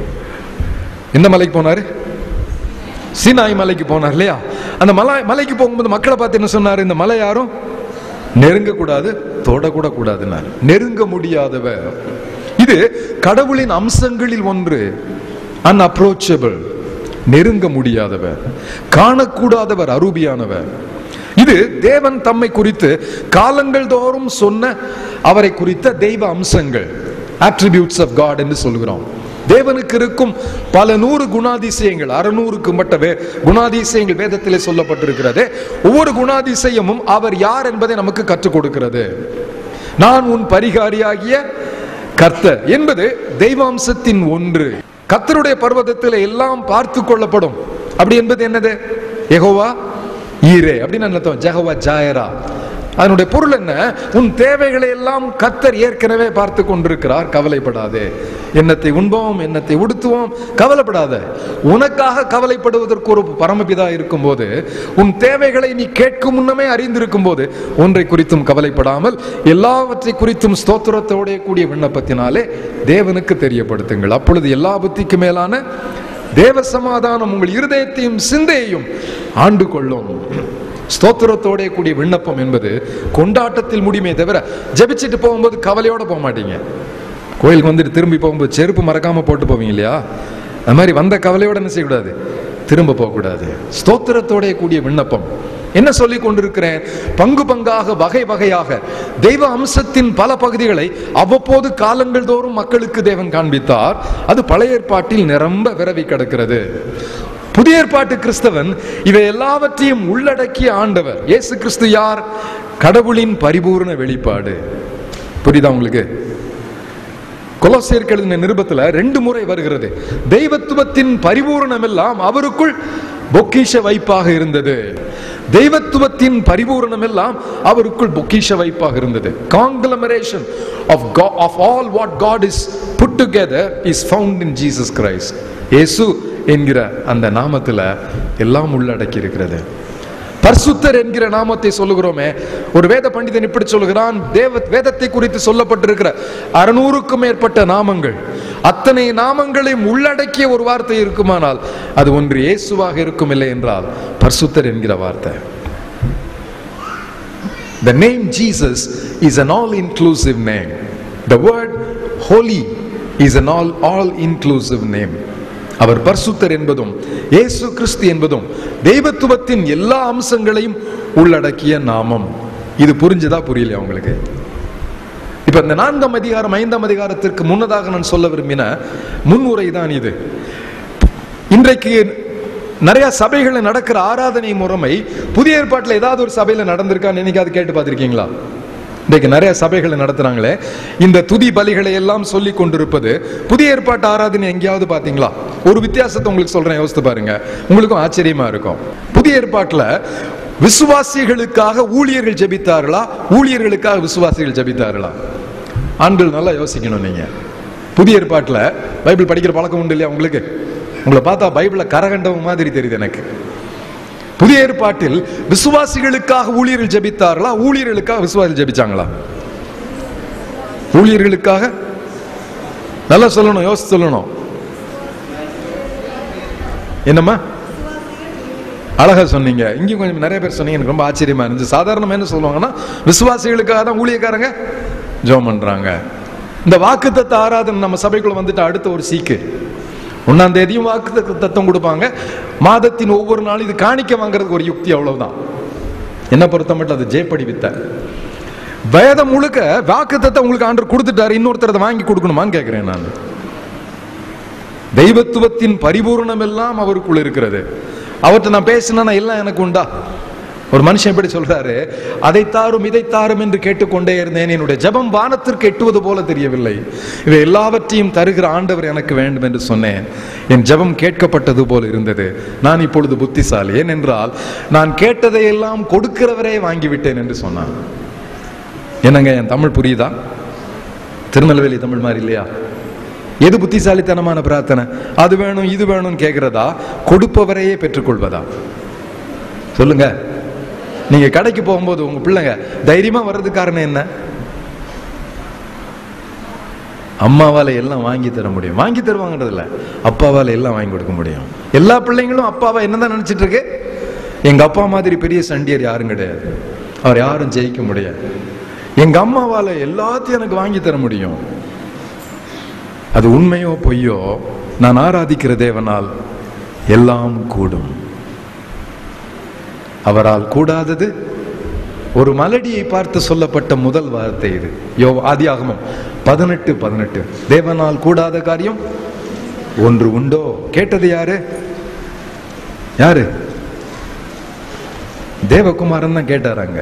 எந்த மலைக்கு போனாரு சீனாய் மலைக்கு போனார் இல்லையா அந்த மலை மலைக்கு போகும்போது மக்களை பார்த்து என்ன சொன்னார் இந்த மலை யாரும் நெருங்கக்கூடாது தொடக்கூட கூடாதுன்னார் நெருங்க முடியாதவர் இது கடவுளின் அம்சங்களில் ஒன்று அன்அப்ரோச்சபிள் நெருங்க முடியாதவர் காணக்கூடாதவர் அரூபியானவர் இது தேவன் தம்மை குறித்து காலங்கள் தோறும் சொன்ன அவரை குறித்த தெய்வ அம்சங்கள் attributes of God என்று சொல்கிறோம் தேவனுக்கு இருக்கும் பல நூறு குணாதிசயங்கள் அறுநூறுக்கு மட்ட வே குணாதிசயங்கள் வேதத்திலே சொல்லப்பட்டிருக்கிறது ஒவ்வொரு குணாதிசயமும் அவர் யார் என்பதை நமக்கு கற்றுக் கொடுக்கிறது நான் உன் பரிகாரியாகிய கர்த்தர் என்பது தெய்வாம்சத்தின் ஒன்று கர்த்தருடைய பர்வதத்தில் எல்லாம் பார்த்து கொள்ளப்படும் அப்படி என்பது என்னது யெகோவா ஈரே அப்படின்னு அர்த்தம் ஜெகவா ஜாயரா அதனுடைய பொருள் என்ன உன் தேவைகளை எல்லாம் கத்தர் ஏற்கனவே பார்த்து கொண்டிருக்கிறார் கவலைப்படாதே என்னத்தை உண்போம் என்னத்தை உடுத்துவோம் கவலைப்படாத உனக்காக கவலைப்படுவதற்கு ஒரு பரமபிதா இருக்கும்போது உன் தேவைகளை நீ கேட்கும் முன்னமே அறிந்திருக்கும் போது ஒன்றை குறித்தும் கவலைப்படாமல் எல்லாவற்றை குறித்தும் ஸ்தோத்திரத்தோடைய கூடிய விண்ணப்பத்தினாலே தேவனுக்கு தெரியப்படுத்துங்கள் அப்பொழுது எல்லா புத்திக்கு மேலான தேவ சமாதானம் உங்கள் இருதயத்தையும் சிந்தையையும் ஆண்டு கொள்ளும் ஸ்தோத்திரத்தோட கூடிய விண்ணப்பம் என்பது கொண்டாட்டத்தில் முடியுமே தவிர ஜெபிச்சுட்டு போகும்போது கவலையோட போக மாட்டீங்க கோயிலுக்கு வந்துட்டு திரும்பி போகும்போது செருப்பு மறக்காம போட்டு போவீங்க இல்லையா அது மாதிரி வந்த கவலையோட என்ன செய்யக்கூடாது திரும்ப போகக்கூடாது ஸ்தோத்திரத்தோட கூடிய விண்ணப்பம் என்ன சொல்லி கொண்டிருக்கிறேன் பங்கு பங்காக வகை வகையாக தெய்வ அம்சத்தின் பல பகுதிகளை அவ்வப்போது காலங்கள் தோறும் மக்களுக்கு தேவன் காண்பித்தார் அது பழைய ஏற்பாட்டில் நிரம்ப விரவி கிடக்கிறது புதிய ஏற்பாட்டு கிறிஸ்தவன் இவை எல்லாவற்றையும் உள்ளடக்கிய ஆண்டவர் இயேசு கிறிஸ்து யார் கடவுளின் பரிபூர்ண வெளிப்பாடு புரியுதா உங்களுக்கு கொலோசியருக்கு எழுதின நிருபத்துல ரெண்டு முறை வருகிறது தெய்வத்துவத்தின் பரிபூரணம் எல்லாம் அவருக்குள் பொக்கிஷ வைப்பாக இருந்தது தெய்வத்துவத்தின் பரிபூரணம் எல்லாம் அவருக்குள் பொக்கிஷ வைப்பாக இருந்தது conglomeration of of all what God is put together is found in Jesus Christ இயேசு என்கிற அந்த நாமத்துல எல்லாம் உள்ளடக்கி இருக்கிறது பரிசுத்தர் என்கிற நாமத்தை சொல்லுகிறோமே ஒரு வேத பண்டிதன் இப்படி சொல்லுகிறான் தேவ வேதத்தை குறித்து சொல்லப்பட்டிருக்கிற அறுநூறுக்கும் மேற்பட்ட நாமங்கள் அத்தனை நாமங்களையும் உள்ளடக்கிய ஒரு வார்த்தை இருக்குமானால் அது ஒன்று இயேசுவாக இருக்கும் இல்லை என்றால் பரிசுத்தர் என்கிற வார்த்தை The name Jesus is an all-inclusive name. The word holy is an all all-inclusive name. அவர் பரிசுத்தர் என்பதும் இயேசு கிறிஸ்து என்பதும் தெய்வத்துவத்தின் எல்லா அம்சங்களையும் உள்ளடக்கிய நாமம் இது புரிஞ்சுதா புரியலையா உங்களுக்கு இப்ப இந்த நான்காம் அதிகாரம் ஐந்தாம் அதிகாரத்திற்கு முன்னதாக நான் சொல்ல விரும்பின முன்னுரை தான் இது இன்றைக்கு நிறைய சபைகள்ல நடக்கிற ஆராதனை முறைமை புதிய ஏற்பாட்டில் ஏதாவது ஒரு சபையில நடந்திருக்கான்னு என்னைக்காவது கேட்டு பார்த்திருக்கீங்களா இன்றைக்கு நிறைய சபைகளை நடத்துறாங்களே இந்த துதி பலிகளை எல்லாம் சொல்லி கொண்டிருப்பது புதிய ஏற்பாட்டு ஆராதனை எங்கேயாவது பாத்தீங்களா ஒரு வித்தியாசத்தை உங்களுக்கு சொல்றேன் யோசித்து பாருங்க உங்களுக்கும் ஆச்சரியமா இருக்கும் புதிய ஏற்பாட்டுல விசுவாசிகளுக்காக ஊழியர்கள் ஜெபித்தார்களா ஊழியர்களுக்காக விசுவாசிகள் ஜெபித்தார்களா ஆண்கள் நல்லா யோசிக்கணும் நீங்க புதிய ஏற்பாட்டுல பைபிள் படிக்கிற பழக்கம் உண்டு இல்லையா உங்களுக்கு உங்களை பார்த்தா பைபிளை கரகண்டவங்க மாதிரி தெரியுது எனக்கு புதிய ஏற்பாட்டில் விசுவாசிகளுக்காக ஊழியர்கள் ஜெபித்தார்களா ஊழியர்களுக்காக விசுவாசிகள் ஜெபிச்சாங்களா ஊழியர்களுக்காக நல்லா சொல்லணும் யோசிச்சு சொல்லணும் என்னம்மா அழகா சொன்னீங்க இங்கேயும் கொஞ்சம் நிறைய பேர் சொன்னீங்க எனக்கு ரொம்ப ஆச்சரியமா இருந்துச்சு சாதாரணமா என்ன சொல்லுவாங்கன்னா விசுவாசிகளுக்காக தான் ஊழியக்காரங்க ஜெபம் பண்றாங்க இந்த வாக்குத்தத்த ஆராதனை நம்ம சபைக்குள்ள வந்துட்டு அடுத்த ஒரு சீக்கு ஒன்னாம் தேதியும் வாக்கு தத்துவம் கொடுப்பாங்க மாதத்தின் ஒவ்வொரு நாளும் இது காணிக்க வாங்குறதுக்கு ஒரு யுக்தி அவ்வளவுதான் என்ன பொறுத்த மட்டும் அது ஜெயப்படி வித்த வேதம் முழுக்க வாக்கு உங்களுக்கு ஆண்டு கொடுத்துட்டாரு இன்னொருத்தர் அதை வாங்கி கொடுக்கணுமான்னு கேட்கிறேன் நான் தெய்வத்துவத்தின் பரிபூர்ணம் எல்லாம் அவருக்குள்ள இருக்கிறது அவர்கிட்ட நான் பேசினா எல்லாம் எனக்கு உண்டா ஒரு மனுஷன் எப்படி சொல்றாரு அதை தாரும் இதை தாரும் என்று கேட்டுக்கொண்டே இருந்தேன் என்னுடைய ஜெபம் வானத்திற்கு எட்டுவது போல தெரியவில்லை இவை எல்லாவற்றையும் தருகிற ஆண்டவர் எனக்கு வேண்டும் என்று சொன்னேன் என் ஜெபம் கேட்கப்பட்டது போல இருந்தது நான் இப்பொழுது புத்திசாலி ஏனென்றால் நான் கேட்டதை எல்லாம் கொடுக்கிறவரே வாங்கிவிட்டேன் என்று சொன்னான் என்னங்க என் தமிழ் புரியுதா திருநெல்வேலி தமிழ் மாதிரி இல்லையா எது புத்திசாலித்தனமான பிரார்த்தனை அது வேணும் இது வேணும்னு கேட்கிறதா கொடுப்பவரையே பெற்றுக்கொள்வதா சொல்லுங்க நீங்க கடைக்கு போகும்போது உங்க பிள்ளைங்க தைரியமா வர்றதுக்கு காரணம் என்ன அம்மாவால எல்லாம் வாங்கி தர முடியும் வாங்கி தருவாங்கன்றது இல்ல அப்பாவால எல்லாம் வாங்கி கொடுக்க முடியும் எல்லா பிள்ளைங்களும் அப்பாவை என்னதான் நினைச்சிட்டு இருக்கு எங்க அப்பா மாதிரி பெரிய சண்டியர் யாரும் கிடையாது அவர் யாரும் ஜெயிக்க முடியாது எங்க அம்மாவால எல்லாத்தையும் எனக்கு வாங்கி தர முடியும் அது உண்மையோ பொய்யோ நான் ஆராதிக்கிற தேவனால் எல்லாம் கூடும் அவரால் கூடாதது ஒரு மலடியை பார்த்து சொல்லப்பட்ட முதல் வார்த்தை இது யோ ஆதியாகமம் பதினெட்டு பதினெட்டு தேவனால் கூடாத காரியம் ஒன்று உண்டோ கேட்டது யாரு யாரு தேவகுமாரன் தான் கேட்டாராங்க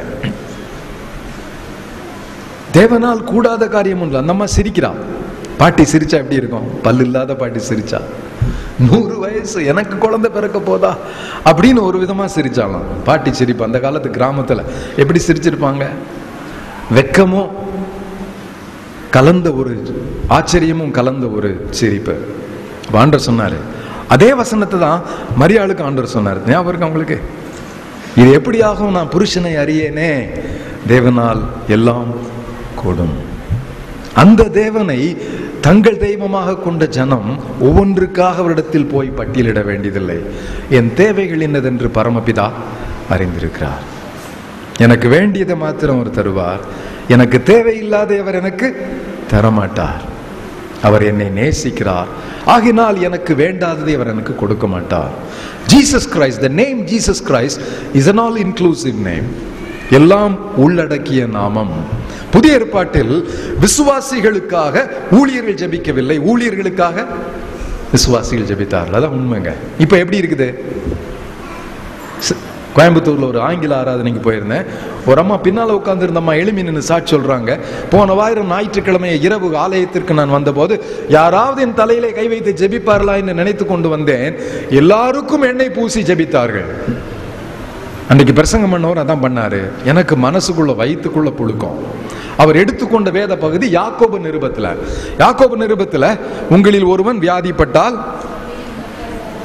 தேவனால் கூடாத காரியம் ஒன்று அந்த அம்மா சிரிக்கிறான் பாட்டி சிரிச்சா எப்படி இருக்கும் பல்லு இல்லாத பாட்டி சிரிச்சா நூறு வயசு எனக்கு குழந்தை பிறக்க போதா அப்படின்னு ஒரு விதமா சிரிச்சாலாம் பாட்டி சிரிப்பு அந்த காலத்து கிராமத்துல எப்படி சிரிச்சிருப்பாங்க வெக்கமும் கலந்த ஒரு ஆச்சரியமும் கலந்த ஒரு சிரிப்பு அப்ப ஆண்டவர் சொன்னாரு அதே வசனத்தை தான் மரியாளுக்கு ஆண்டவர் சொன்னார் ஞாபகம் இருக்கு உங்களுக்கு இது எப்படி ஆகும் நான் புருஷனை அறியேனே தேவனால் எல்லாம் கூடும் அந்த தேவனை தங்கள் தெய்வமாக கொண்ட ஜனம் ஒவ்வொன்றுக்காக அவரிடத்தில் போய் பட்டியலிட வேண்டியதில்லை என் தேவைகள் என்னதென்று பரமபிதா அறிந்திருக்கிறார் எனக்கு வேண்டியதை மாத்திரம் அவர் தருவார் எனக்கு தேவையில்லாத அவர் எனக்கு தரமாட்டார் அவர் என்னை நேசிக்கிறார் ஆகினால் எனக்கு வேண்டாததை அவர் எனக்கு கொடுக்க மாட்டார் Jesus Christ the name Jesus Christ is an all inclusive name எல்லாம் உள்ளடக்கிய நாமம் புதிய ஏற்பாட்டில் விசுவாசிகளுக்காக ஊழியர்கள் ஜெபிக்கவில்லை ஊழியர்களுக்காக விசுவாசிகள் ஜெபித்தார்கள் அதான் உண்மைங்க இப்ப எப்படி இருக்குது ஸ்- கோயம்புத்தூர்ல ஒரு ஆங்கில ஆராதனைக்கு போயிருந்தேன் ஒரு அம்மா பின்னால உட்கார்ந்து அம்மா எளிமை நின்று சாட்சி சொல்றாங்க போன வாரம் ஞாயிற்றுக்கிழமை இரவு ஆலயத்திற்கு நான் வந்தபோது யாராவது என் தலையிலே கை வைத்து ஜெபிப்பார்களா என்று நினைத்து கொண்டு வந்தேன் எல்லாருக்கும் எண்ணெய் பூசி ஜெபித்தார்கள் அன்னைக்கு பிரசங்கம் பண்ணவர் அதான் பண்ணாரு எனக்கு மனசுக்குள்ள வயித்துக்குள்ள புழுக்கம் அவர் எடுத்துக்கொண்ட வேத பகுதி யாக்கோபு நிருபத்துல யாக்கோபு நிருபத்துல உங்களில் ஒருவன் வியாதிப்பட்டால்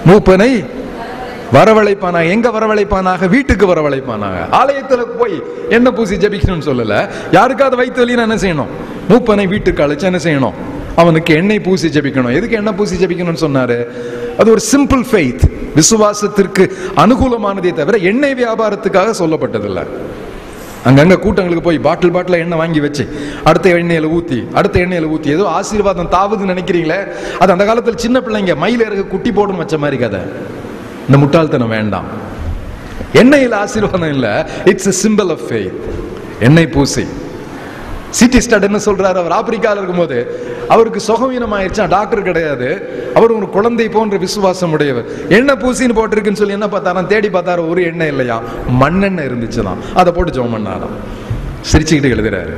மூப்பனை வரவழைப்பானாக எங்க வரவழைப்பானாக வீட்டுக்கு வரவழைப்பானாக ஆலயத்துல போய் என்ன பூசி ஜெபிக்கணும்னு சொல்லல யாருக்காவது வயிற்று வலின்னு என்ன செய்யணும் மூப்பனை வீட்டுக்கு அழைச்சு என்ன செய்யணும் அவனுக்கு எண்ணெய் பூசி ஜெபிக்கணும் எதுக்கு எண்ணெய் பூசி ஜெபிக்கணும்னு சொன்னாரு அது ஒரு சிம்பிள் ஃபெய்த் விசுவாசத்திற்கு அனுகூலமானதே தவிர எண்ணெய் வியாபாரத்துக்காக சொல்லப்பட்டதில்லை அங்கங்க கூட்டங்களுக்கு போய் பாட்டில் பாட்டில் எண்ணெய் வாங்கி வச்சு அடுத்த எண்ணெயில ஊத்தி அடுத்த எண்ணெயில ஊத்தி ஏதோ ஆசீர்வாதம் தாவுதுன்னு நினைக்கிறீங்களே அது அந்த காலத்துல சின்ன பிள்ளைங்க மயில இருக்க குட்டி போடுன்னு வச்ச மாதிரி கதை இந்த முட்டாள்தனம் வேண்டாம் எண்ணெயில் ஆசீர்வாதம் இல்ல it's a symbol of faith எண்ணெய் பூசி சிட்டி ஸ்டட் என்ன சொல்றாரு அவர் ஆப்பிரிக்கால இருக்கும்போது அவருக்கு சுகவீனம் ஆயிடுச்சா டாக்டர் கிடையாது அவர் ஒரு குழந்தை போன்ற விசுவாசம் உடையவர் எண்ணெய் பூசின்னு போட்டிருக்குன்னு சொல்லி என்ன பார்த்தாராம் தேடி பார்த்தாரு ஒரு எண்ணெய் இல்லையா மண்ணெண்ணெய் இருந்துச்சுதான் அதை போட்டு ஜெபம் பண்ணாராம் சிரிச்சுக்கிட்டு எழுதுறாரு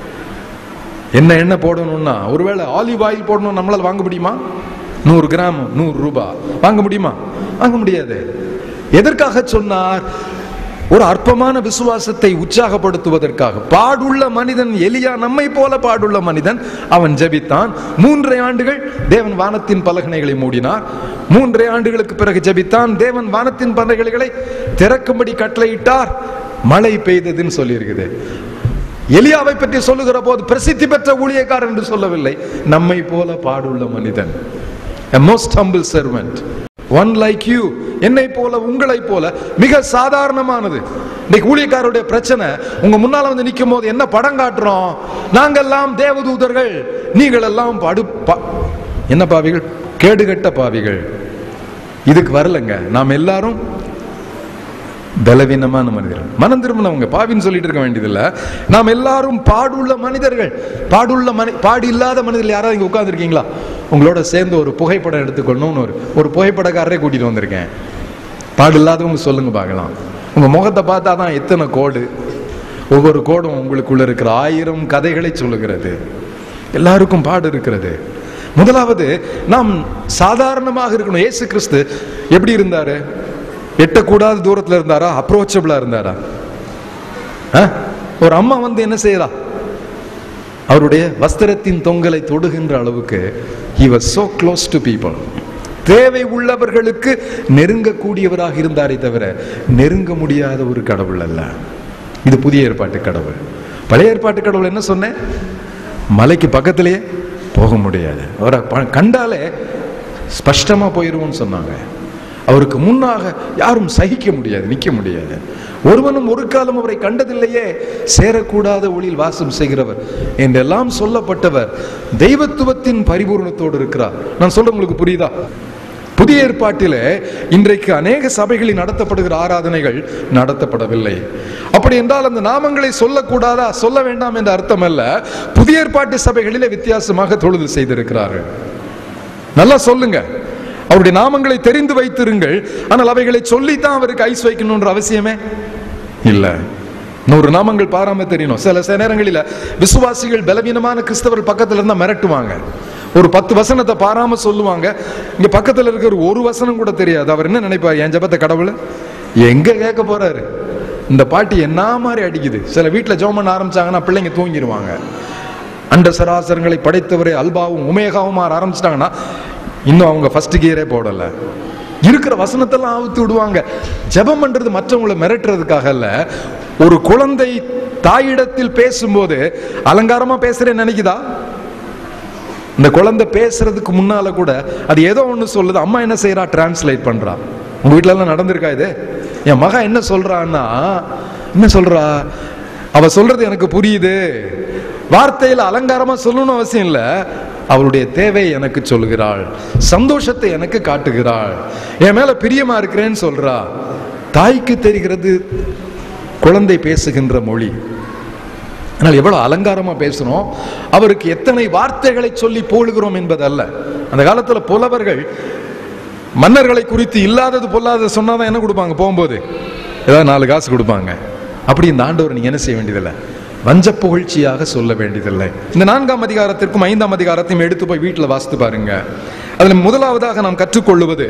என்ன எண்ணெய் போடணும்னா ஒருவேளை ஆலிவ் ஆயில் போடணும் நம்மளால வாங்க முடியுமா நூறு கிராம் நூறு ரூபாய் வாங்க முடியுமா வாங்க முடியாது எதற்காக சொன்னார் ஒரு அற்பமான விசுவாசத்தை உற்சாகப்படுத்துவதற்காக பாடுள்ள மனிதன் எலியா நம்மை போல பாடுள்ள மனிதன் அவன் ஜெபித்தான் மூன்றரை ஆண்டுகள் தேவன் வானத்தின் பலகனைகளை மூடினார் மூன்றரை ஆண்டுகளுக்கு பிறகு ஜெபித்தான் தேவன் வானத்தின் பலகைகளை திறக்கும்படி கட்டளையிட்டார் மழை பெய்ததுன்னு சொல்லியிருக்குது எலியாவை பற்றி சொல்லுகிற போது பிரசித்தி பெற்ற ஊழியக்காரர் என்று சொல்லவில்லை நம்மை போல பாடுள்ள மனிதன் a most humble servant one like you என்னை போல உங்களை போல மிக சாதாரணமானது இன்னைக்கு ஊழியக்காரருடைய பிரச்சனை உங்க முன்னால வந்து நிற்கும் போது என்ன படம் காட்டுறோம் நாங்கெல்லாம் தேவதூதர்கள் நீங்கள் எல்லாம் படு பா- என்ன பாவிகள் கேடுகட்ட பாவிகள் இதுக்கு வரலங்க நாம் எல்லாரும் பலவீனமான மனிதர்கள் மனம் திரும்பினவங்க பாவின்னு சொல்லிட்டு இருக்க வேண்டியதில்ல நாம் எல்லாரும் பாடுள்ள மனிதர்கள் பாடுள்ள மனி பாடு இல்லாத மனிதர்கள் யாராவது இங்க உட்கார்ந்துருக்கீங்களா உங்களோட சேர்ந்து ஒரு புகைப்படம் எடுத்துக்கொள்ளணும்னு ஒரு ஒரு புகைப்படக்காரரே கூட்டிட்டு வந்திருக்கேன் பாடு இல்லாதவங்க சொல்லுங்க பார்க்கலாம் உங்க முகத்தை பார்த்தா தான் எத்தனை கோடு ஒவ்வொரு கோடும் உங்களுக்குள்ள இருக்கிற ஆயிரம் கதைகளை சொல்லுகிறது எல்லாருக்கும் பாடு இருக்கிறது முதலாவது நாம் சாதாரணமாக இருக்கணும் இயேசு கிறிஸ்து எப்படி இருந்தாரு எட்டக்கூடாத தூரத்துல இருந்தாரா அப்ரோச்சபிளா இருந்தாரா ஆ? ஒரு அம்மா வந்து என்ன செய்யறா அவருடைய வஸ்திரத்தின் தொங்கலை தொடுகின்ற அளவுக்கு he was so close to people தேவை உள்ளவர்களுக்கு நெருங்கக்கூடியவராக இருந்தாரே தவிர நெருங்க முடியாத ஒரு கடவுள் அல்ல இது புதிய ஏற்பாட்டு கடவுள் பழைய ஏற்பாட்டு கடவுள் என்ன சொன்னேன் மலைக்கு பக்கத்திலேயே போக முடியாது அவரை ப- கண்டாலே ஸ்பஷ்டமா போயிருவோம்னு சொன்னாங்க அவருக்கு முன்னாக யாரும் சகிக்க முடியாது நிக்க முடியாது ஒருவனும் ஒரு காலம் அவரை கண்டதில்லையே சேரக்கூடாத ஒளியில் வாசம் செய்கிறவர் என்றெல்லாம் சொல்லப்பட்டவர் தெய்வத்துவத்தின் பரிபூரணத்தோடு இருக்கிறார் நான் சொல்ற உங்களுக்கு புரியுதா புதிய ஏற்பாட்டிலே இன்றைக்கு அநேக சபைகளில் நடத்தப்படுகிற ஆராதனைகள் நடத்தப்படவில்லை அப்படி என்றால் அந்த நாமங்களை சொல்லக்கூடாதா சொல்ல வேண்டாம் என்ற அர்த்தம் அல்ல புதிய ஏற்பாட்டு சபைகளிலே வித்தியாசமாக தொழுது செய்திருக்கிறார்கள் நல்லா சொல்லுங்க அவருடைய நாமங்களை தெரிந்து வைத்திருங்கள் ஆனால் அவைகளை சொல்லித்தான் அவருக்கு ஐஸ் வைக்கணும்ன்ற அவசியமே இல்ல நூறு நாமங்கள் பாராம தெரியணும் சில சில நேரங்களில விசுவாசிகள் பலவீனமான கிறிஸ்தவர்கள் பக்கத்துல இருந்தா மிரட்டுவாங்க ஒரு பத்து வசனத்தை பாராம சொல்லுவாங்க இங்க பக்கத்துல இருக்கிற ஒரு வசனம் கூட தெரியாது அவர் என்ன நினைப்பார் என் ஜபத்தை கடவுள் எங்க கேட்க போறாரு இந்த பாட்டு என்ன மாதிரி அடிக்குது சில வீட்டுல ஜோம் பண்ண ஆரம்பிச்சாங்கன்னா பிள்ளைங்க தூங்கிடுவாங்க அண்ட சராசரங்களை படைத்தவரே அல்பாவும் உமேகாவும் மாற ஆரம்பிச்சிட்டாங்கன்னா இன்னும் அவங்க ஃபர்ஸ்ட் கியரே போடல இருக்கிற வசனத்தெல்லாம் அவுத்து விடுவாங்க ஜெபம் பண்றது மற்றவங்களை மிரட்டுறதுக்காக அல்ல ஒரு குழந்தை தாயிடத்தில் பேசும்போது அலங்காரமா பேசுறேன்னு நினைக்குதா இந்த குழந்தை பேசுறதுக்கு முன்னால கூட அது ஏதோ ஒண்ணு சொல்லுது அம்மா என்ன செய்யறா டிரான்ஸ்லேட் பண்றா உங்க வீட்ல எல்லாம் நடந்திருக்கா இது என் மகா என்ன சொல்றான்னா என்ன சொல்றா அவ சொல்றது எனக்கு புரியுது வார்த்தையில அலங்காரமா சொல்லணும்னு அவசியம் இல்ல அவளுடைய தேவை எனக்கு சொல்லுகிறாள் சந்தோஷத்தை எனக்கு காட்டுகிறாள் என் மேல பிரியமா இருக்கிறேன்னு சொல்றா தாய்க்கு தெரிகிறது குழந்தை பேசுகின்ற மொழி ஆனால் எவ்வளவு அலங்காரமா பேசுறோம் அவருக்கு எத்தனை வார்த்தைகளை சொல்லி போழுகிறோம் என்பதல்ல அந்த காலத்துல புலவர்கள் மன்னர்களை குறித்து இல்லாதது பொல்லாதது சொன்னாதான் என்ன கொடுப்பாங்க போகும்போது ஏதாவது நாலு காசு கொடுப்பாங்க அப்படி இந்த ஆண்டவர் நீங்க என்ன செய்ய வேண்டியதில்லை வஞ்ச புகழ்ச்சியாக சொல்ல வேண்டியதில்லை இந்த நான்காம் அதிகாரத்திற்கும் ஐந்தாம் அதிகாரத்தையும் எடுத்து போய் வீட்டில் வாசித்து பாருங்க அதுல முதலாவதாக நாம் கற்றுக்கொள்ளுவது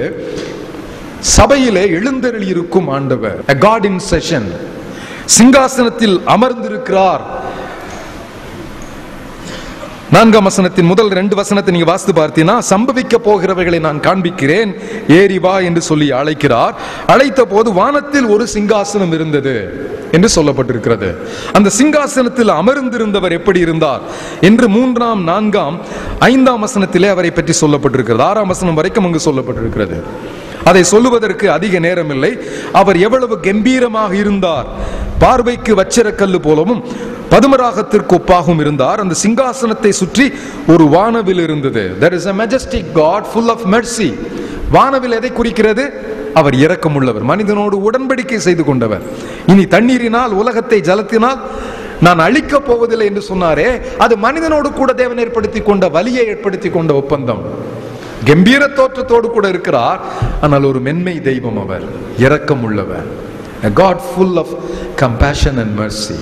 சபையிலே எழுந்தருளி இருக்கும் ஆண்டவர் a God in session சிங்காசனத்தில் அமர்ந்திருக்கிறார் நான்காம் வசனத்தின் முதல் ரெண்டு வசனத்தை நீங்க வாசித்து பார்த்தீங்கன்னா சம்பவிக்க போகிறவைகளை நான் காண்பிக்கிறேன் ஏறி வா என்று சொல்லி அழைக்கிறார் அழைத்த போது வானத்தில் ஒரு சிங்காசனம் இருந்தது என்று சொல்லப்பட்டிருக்கிறது அந்த சிங்காசனத்தில் அமர்ந்திருந்தவர் எப்படி இருந்தார் என்று மூன்றாம் நான்காம் ஐந்தாம் வசனத்திலே அவரை பற்றி சொல்லப்பட்டிருக்கிறது ஆறாம் வசனம் வரைக்கும் அங்கு சொல்லப்பட்டிருக்கிறது அதை சொல்லுவதற்கு அதிக நேரம் இல்லை அவர் எவ்வளவு கம்பீரமாக இருந்தார் பார்வைக்கு வச்சிரக்கல்லு போலவும் பதுமராகத்திற்கு ஒப்பாகவும் இருந்தார் அந்த சிங்காசனத்தை சுற்றி ஒரு வானவில் இருந்தது there is a majestic god full of mercy வானவில் எதை குறிக்கிறது அவர் இரக்கமுள்ளவர் மனிதனோடு உடன்படிக்கை செய்து கொண்டவர் இனி தண்ணீரினால் உலகத்தை ஜலத்தினால் நான் அழிக்கப் போவதில்லை என்று சொன்னாரே அது மனிதனோடு கூட தேவன் ஏற்படுத்தி கொண்ட வலியை ஏற்படுத்தி கொண்ட ஒப்பந்தம் கம்பீர தோற்றத்தோடு கூட இருக்கிறார் ஆனால் ஒரு மென்மை தெய்வம் அவர் இரக்கம் உள்ளவர் A God full of compassion and mercy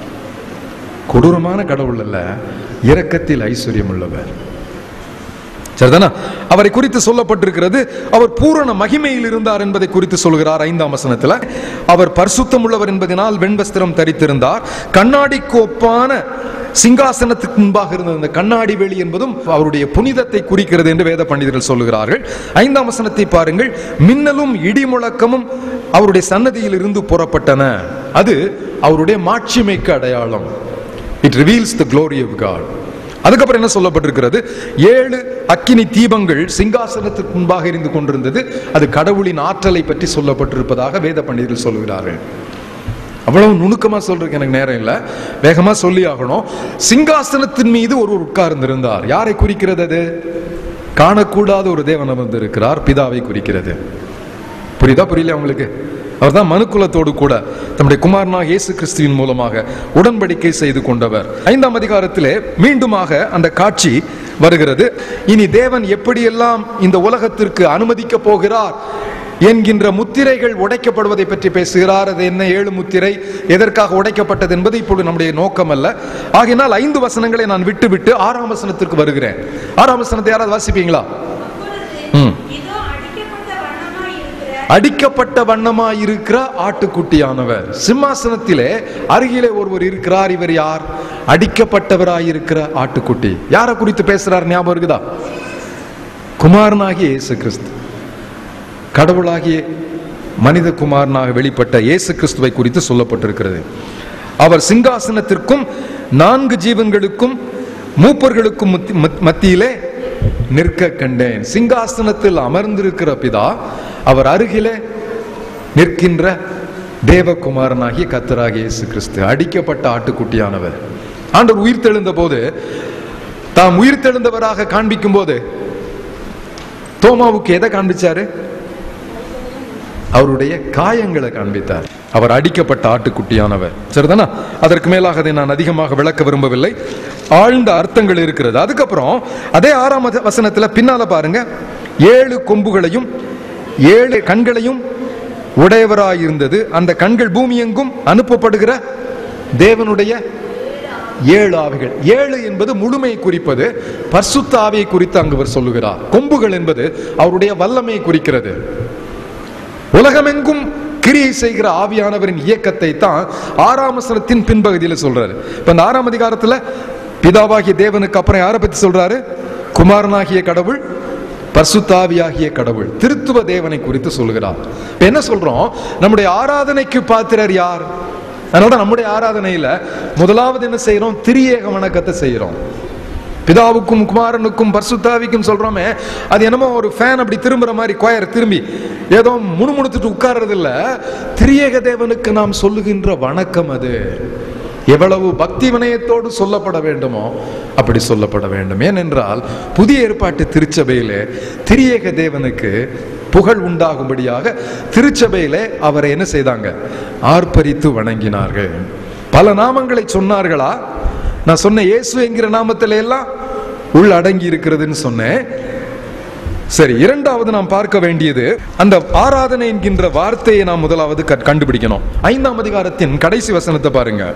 கொடூரமான கடவுள் அல்ல இரக்கத்தில் ஐஸ்வர்யம் உள்ளவர் சரிதானா அவரை குறித்து சொல்லப்பட்டிருக்கிறது அவர் பூரண மகிமையில் இருந்தார் என்பதை குறித்து சொல்கிறார் ஐந்தாம் வசனத்துல அவர் பரிசுத்தம் உள்ளவர் என்பதனால் வெண்வஸ்திரம் தரித்திருந்தார் கண்ணாடிக்கு ஒப்பான சிங்காசனத்துக்கு முன்பாக இருந்த அந்த கண்ணாடி வெளி என்பதும் அவருடைய புனிதத்தை குறிக்கிறது என்று வேத பண்டிதர்கள் சொல்லுகிறார்கள் ஐந்தாம் வசனத்தை பாருங்கள் மின்னலும் இடி முழக்கமும் அவருடைய சன்னதியில் இருந்து புறப்பட்டன அது அவருடைய மாட்சிமைக்கு அடையாளம் it reveals the glory of God அதுக்கப்புறம் என்ன சொல்லப்பட்டிருக்கிறது ஏழு அக்கினி தீபங்கள் சிங்காசனத்துக்கு முன்பாக இருந்து கொண்டிருந்தது அது கடவுளின் ஆற்றலை பற்றி சொல்லப்பட்டிருப்பதாக வேத பண்டிதர்கள் சொல்லுகிறார்கள் அவ்வளவு நுணுக்கமா சொல்றதுக்கு எனக்கு நேரம் இல்லை வேகமா சொல்லி ஆகணும் சிங்காசனத்தின் மீது ஒருவர் உட்கார்ந்திருந்தார் யாரை குறிக்கிறது அது காணக்கூடாத ஒரு தேவன் அமர்ந்திருக்கிறார் பிதாவை குறிக்கிறது புரியுதா புரியல உங்களுக்கு அவர்தான் மனுக்குலத்தோடு கூட தம்முடைய குமாரனாக இயேசு கிறிஸ்துவின் மூலமாக உடன்படிக்கை செய்து கொண்டவர் ஐந்தாம் அதிகாரத்திலே மீண்டுமாக அந்த காட்சி வருகிறது இனி தேவன் எப்படியெல்லாம் இந்த உலகத்திற்கு அனுமதிக்க போகிறார் என்கின்ற முத்திரைகள் உடைக்கப்படுவதை பற்றி பேசுகிறார் அது என்ன ஏழு முத்திரை எதற்காக உடைக்கப்பட்டது என்பது இப்பொழுது நம்முடைய நோக்கம் அல்ல ஆகையினால் ஐந்து வசனங்களை நான் விட்டு விட்டு ஆறாம் வசனத்திற்கு வருகிறேன் ஆறாம் வசனத்தை யாராவது வாசிப்பீங்களா ம். இதோ அடிக்கப்பட்ட வண்ணமாய் இருக்கிற அடிக்கப்பட்ட வண்ணமாய் இருக்கிற ஆட்டுக்குட்டியானவர் சிம்மாசனத்திலே அருகிலே ஒருவர் இருக்கிறார் இவர் யார் அடிக்கப்பட்டவராயிருக்கிற ஆட்டுக்குட்டி யாரை குறித்து பேசுறார் ஞாபகம் இருக்குதா குமாரனாகிய இயேசு கிறிஸ்து கடவுளாகிய மனித குமாரனாக வெளிப்பட்ட இயேசு கிறிஸ்துவை குறித்து சொல்லப்பட்டிருக்கிறது அவர் சிங்காசனத்திற்கும் நான்கு ஜீவன்களுக்கும் மூப்பர்களுக்கும் மத்தி- மத்- மத்தியிலே நிற்க கண்டேன் சிங்காசனத்தில் அமர்ந்திருக்கிற பிதா அவர் அருகிலே நிற்கின்ற தேவகுமாரனாகிய கத்தராகிய இயேசு கிறிஸ்து அடிக்கப்பட்ட ஆட்டுக்குட்டியானவர் ஆண்டவர் உயிர்த்தெழுந்த போது தாம் உயிர்த்தெழுந்தவராக காண்பிக்கும் போது தோமாவுக்கு எதை காண்பிச்சாரு அவருடைய காயங்களை காண்பித்தார் அவர் அடிக்கப்பட்ட ஆட்டுக்குட்டியானவர் சரிதானா அதற்கு மேலாக அதை நான் அதிகமாக விளக்க விரும்பவில்லை ஆழ்ந்த அர்த்தங்கள் இருக்கிறது அதுக்கப்புறம் அதே ஆறாம் வச- வசனத்துல பின்னால பாருங்க ஏழு கொம்புகளையும் ஏழு கண்களையும் உடையவராயிருந்தது அந்த கண்கள் பூமி எங்கும் அனுப்பப்படுகிற தேவனுடைய ஏழு ஆவிகள் ஏழு என்பது முழுமையை குறிப்பது பரிசுத்த ஆவியை குறித்து அங்கு அவர் சொல்லுகிறார் கொம்புகள் என்பது அவருடைய வல்லமையை குறிக்கிறது உலகமெங்கும் கிரியை செய்கிற ஆவியானவரின் இயக்கத்தை தான் ஆறாம் வசனத்தின் பின்பகுதியில் சொல்றாரு இப்ப இந்த ஆறாம் அதிகாரத்துல பிதாவாகிய தேவனுக்கு அப்புறம் யாரை பத்தி சொல்றாரு குமாரனாகிய கடவுள் பரிசுத்தாவியாகிய கடவுள் திருத்துவ தேவனை குறித்து சொல்கிறார் இப்ப என்ன சொல்றோம் நம்முடைய ஆராதனைக்கு பாத்திரர் யார் அதனால நம்முடைய ஆராதனையில முதலாவது என்ன செய்யறோம் திரியேக வணக்கத்தை செய்யறோம் பிதாவுக்கும் குமாரனுக்கும் பர்சுத்தாவிக்கும் சொல்றோமே அது என்னமோ ஒரு ஃபேன் அப்படி திரும்புற மாதிரி கொயர் திரும்பி ஏதோ முணுமுணுத்துட்டு உட்கார்றது இல்ல திரியேக தேவனுக்கு நாம் சொல்லுகின்ற வணக்கம் அது எவ்வளவு பக்தி வினயத்தோடு சொல்லப்பட வேண்டுமோ அப்படி சொல்லப்பட வேண்டும் ஏனென்றால் புதிய ஏற்பாட்டு திருச்சபையிலே திரியேக தேவனுக்கு புகழ் உண்டாகும்படியாக திருச்சபையிலே அவரை என்ன செய்தாங்க ஆர்ப்பரித்து வணங்கினார்கள் பல நாமங்களை சொன்னார்களா நான் சொன்ன இயேசு என்கிற நாமத்தில எல்லாம் உள் அடங்கி இருக்கிறதுன்னு சொன்னேன் சரி இரண்டாவது நாம் பார்க்க வேண்டியது அந்த ஆராதனை என்கின்ற வார்த்தையை நாம் முதலாவது க- கண்டுபிடிக்கணும் ஐந்தாம் அதிகாரத்தின் கடைசி வசனத்தை பாருங்க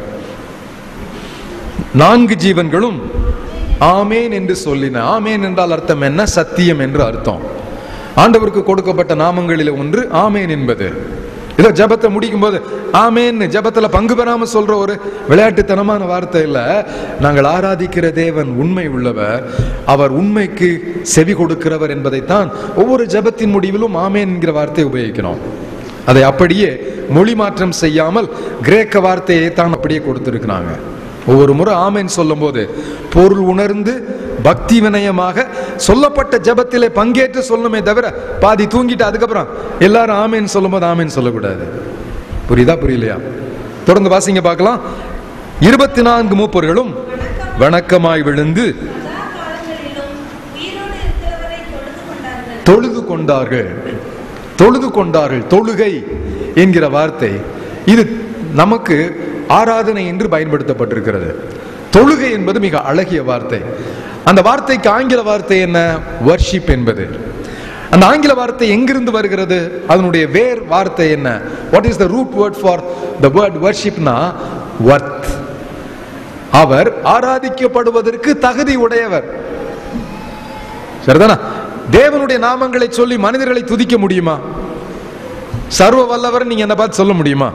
நான்கு ஜீவன்களும் ஆமேன் என்று சொல்லின ஆமேன் என்றால் அர்த்தம் என்ன சத்தியம் என்று அர்த்தம் ஆண்டவருக்கு கொடுக்கப்பட்ட நாமங்களில் ஒன்று ஆமேன் என்பது ஏதோ ஜெபத்தை முடிக்கும் போது ஆமேன்னு ஜெபத்துல பங்கு பெறாம சொல்ற ஒரு விளையாட்டுத்தனமான வார்த்தை இல்ல நாங்கள் ஆராதிக்கிற தேவன் உண்மை உள்ளவர் அவர் உண்மைக்கு செவி கொடுக்கிறவர் என்பதைத்தான் ஒவ்வொரு ஜெபத்தின் முடிவிலும் ஆமேன் என்கிற வார்த்தையை உபயோகிக்கிறோம் அதை அப்படியே மொழி மாற்றம் செய்யாமல் கிரேக்க வார்த்தையை தான் அப்படியே கொடுத்திருக்கிறாங்க ஒவ்வொரு முறை ஆமேன் சொல்லும்போது பொருள் உணர்ந்து பக்தி வினயமாக சொல்லப்பட்ட ஜெபத்திலே பங்கேற்று சொல்லணுமே தவிர பாதி தூங்கிட்டு அதுக்கப்புறம் எல்லாரும் ஆமேன் சொல்லும்போது ஆமேன் சொல்லக்கூடாது புரியுதா புரியலையா தொடர்ந்து வாசிங்க பார்க்கலாம் இருபத்தி நான்கு மூப்பர்களும் வணக்கமாய் விழுந்து சதா காலங்களிலும் உயிரோடு இருக்கிறவரை தொழுது கொண்டார்கள் தொழுது கொண்டார்கள் தொழுது கொண்டார்கள் தொழுகை என்கிற வார்த்தை இது நமக்கு ஆராதனை என்று பயன்படுத்தப்பட்டிருக்கிறது தொழுகை என்பது மிக அழகிய வார்த்தை அந்த வார்த்தைக்கு ஆங்கில வார்த்தை என்ன வர்ஷிப் என்பது அந்த ஆங்கில வார்த்தை எங்கிருந்து வருகிறது அதனுடைய வேர் வார்த்தை என்ன what is the root word for the word வர்ஷிப்னா வர்த் அவர் ஆராதிக்கப்படுவதற்கு தகுதி உடையவர் சரிதானா தேவனுடைய நாமங்களை சொல்லி மனிதர்களை துதிக்க முடியுமா சர்வ வல்லவர் நீங்க என்ன பார்த்து சொல்ல முடியுமா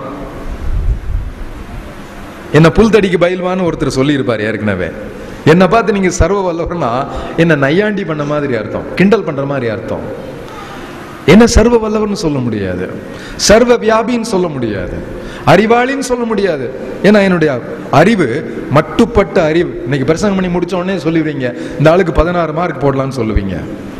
என்ன புல்தடிக்கு பயில்வான்னு ஒருத்தர் சொல்லி இருப்பார் ஏற்கனவே என்னை பார்த்து நீங்க சர்வ வல்லவர்னா என்ன நையாண்டி பண்ண மாதிரி அர்த்தம் கிண்டல் பண்ற மாதிரி அர்த்தம் என்ன சர்வ வல்லவர்னு சொல்ல முடியாது சர்வ வியாபின்னு சொல்ல முடியாது அறிவாளின்னு சொல்ல முடியாது ஏன்னா என்னுடைய அறிவு மட்டுப்பட்ட அறிவு இன்னைக்கு பிரசங்கம் பண்ணி முடிச்ச உடனே சொல்லுவீங்க இந்த ஆளுக்கு பதினாறு மார்க் போடலாம்னு சொல்லுவீங்க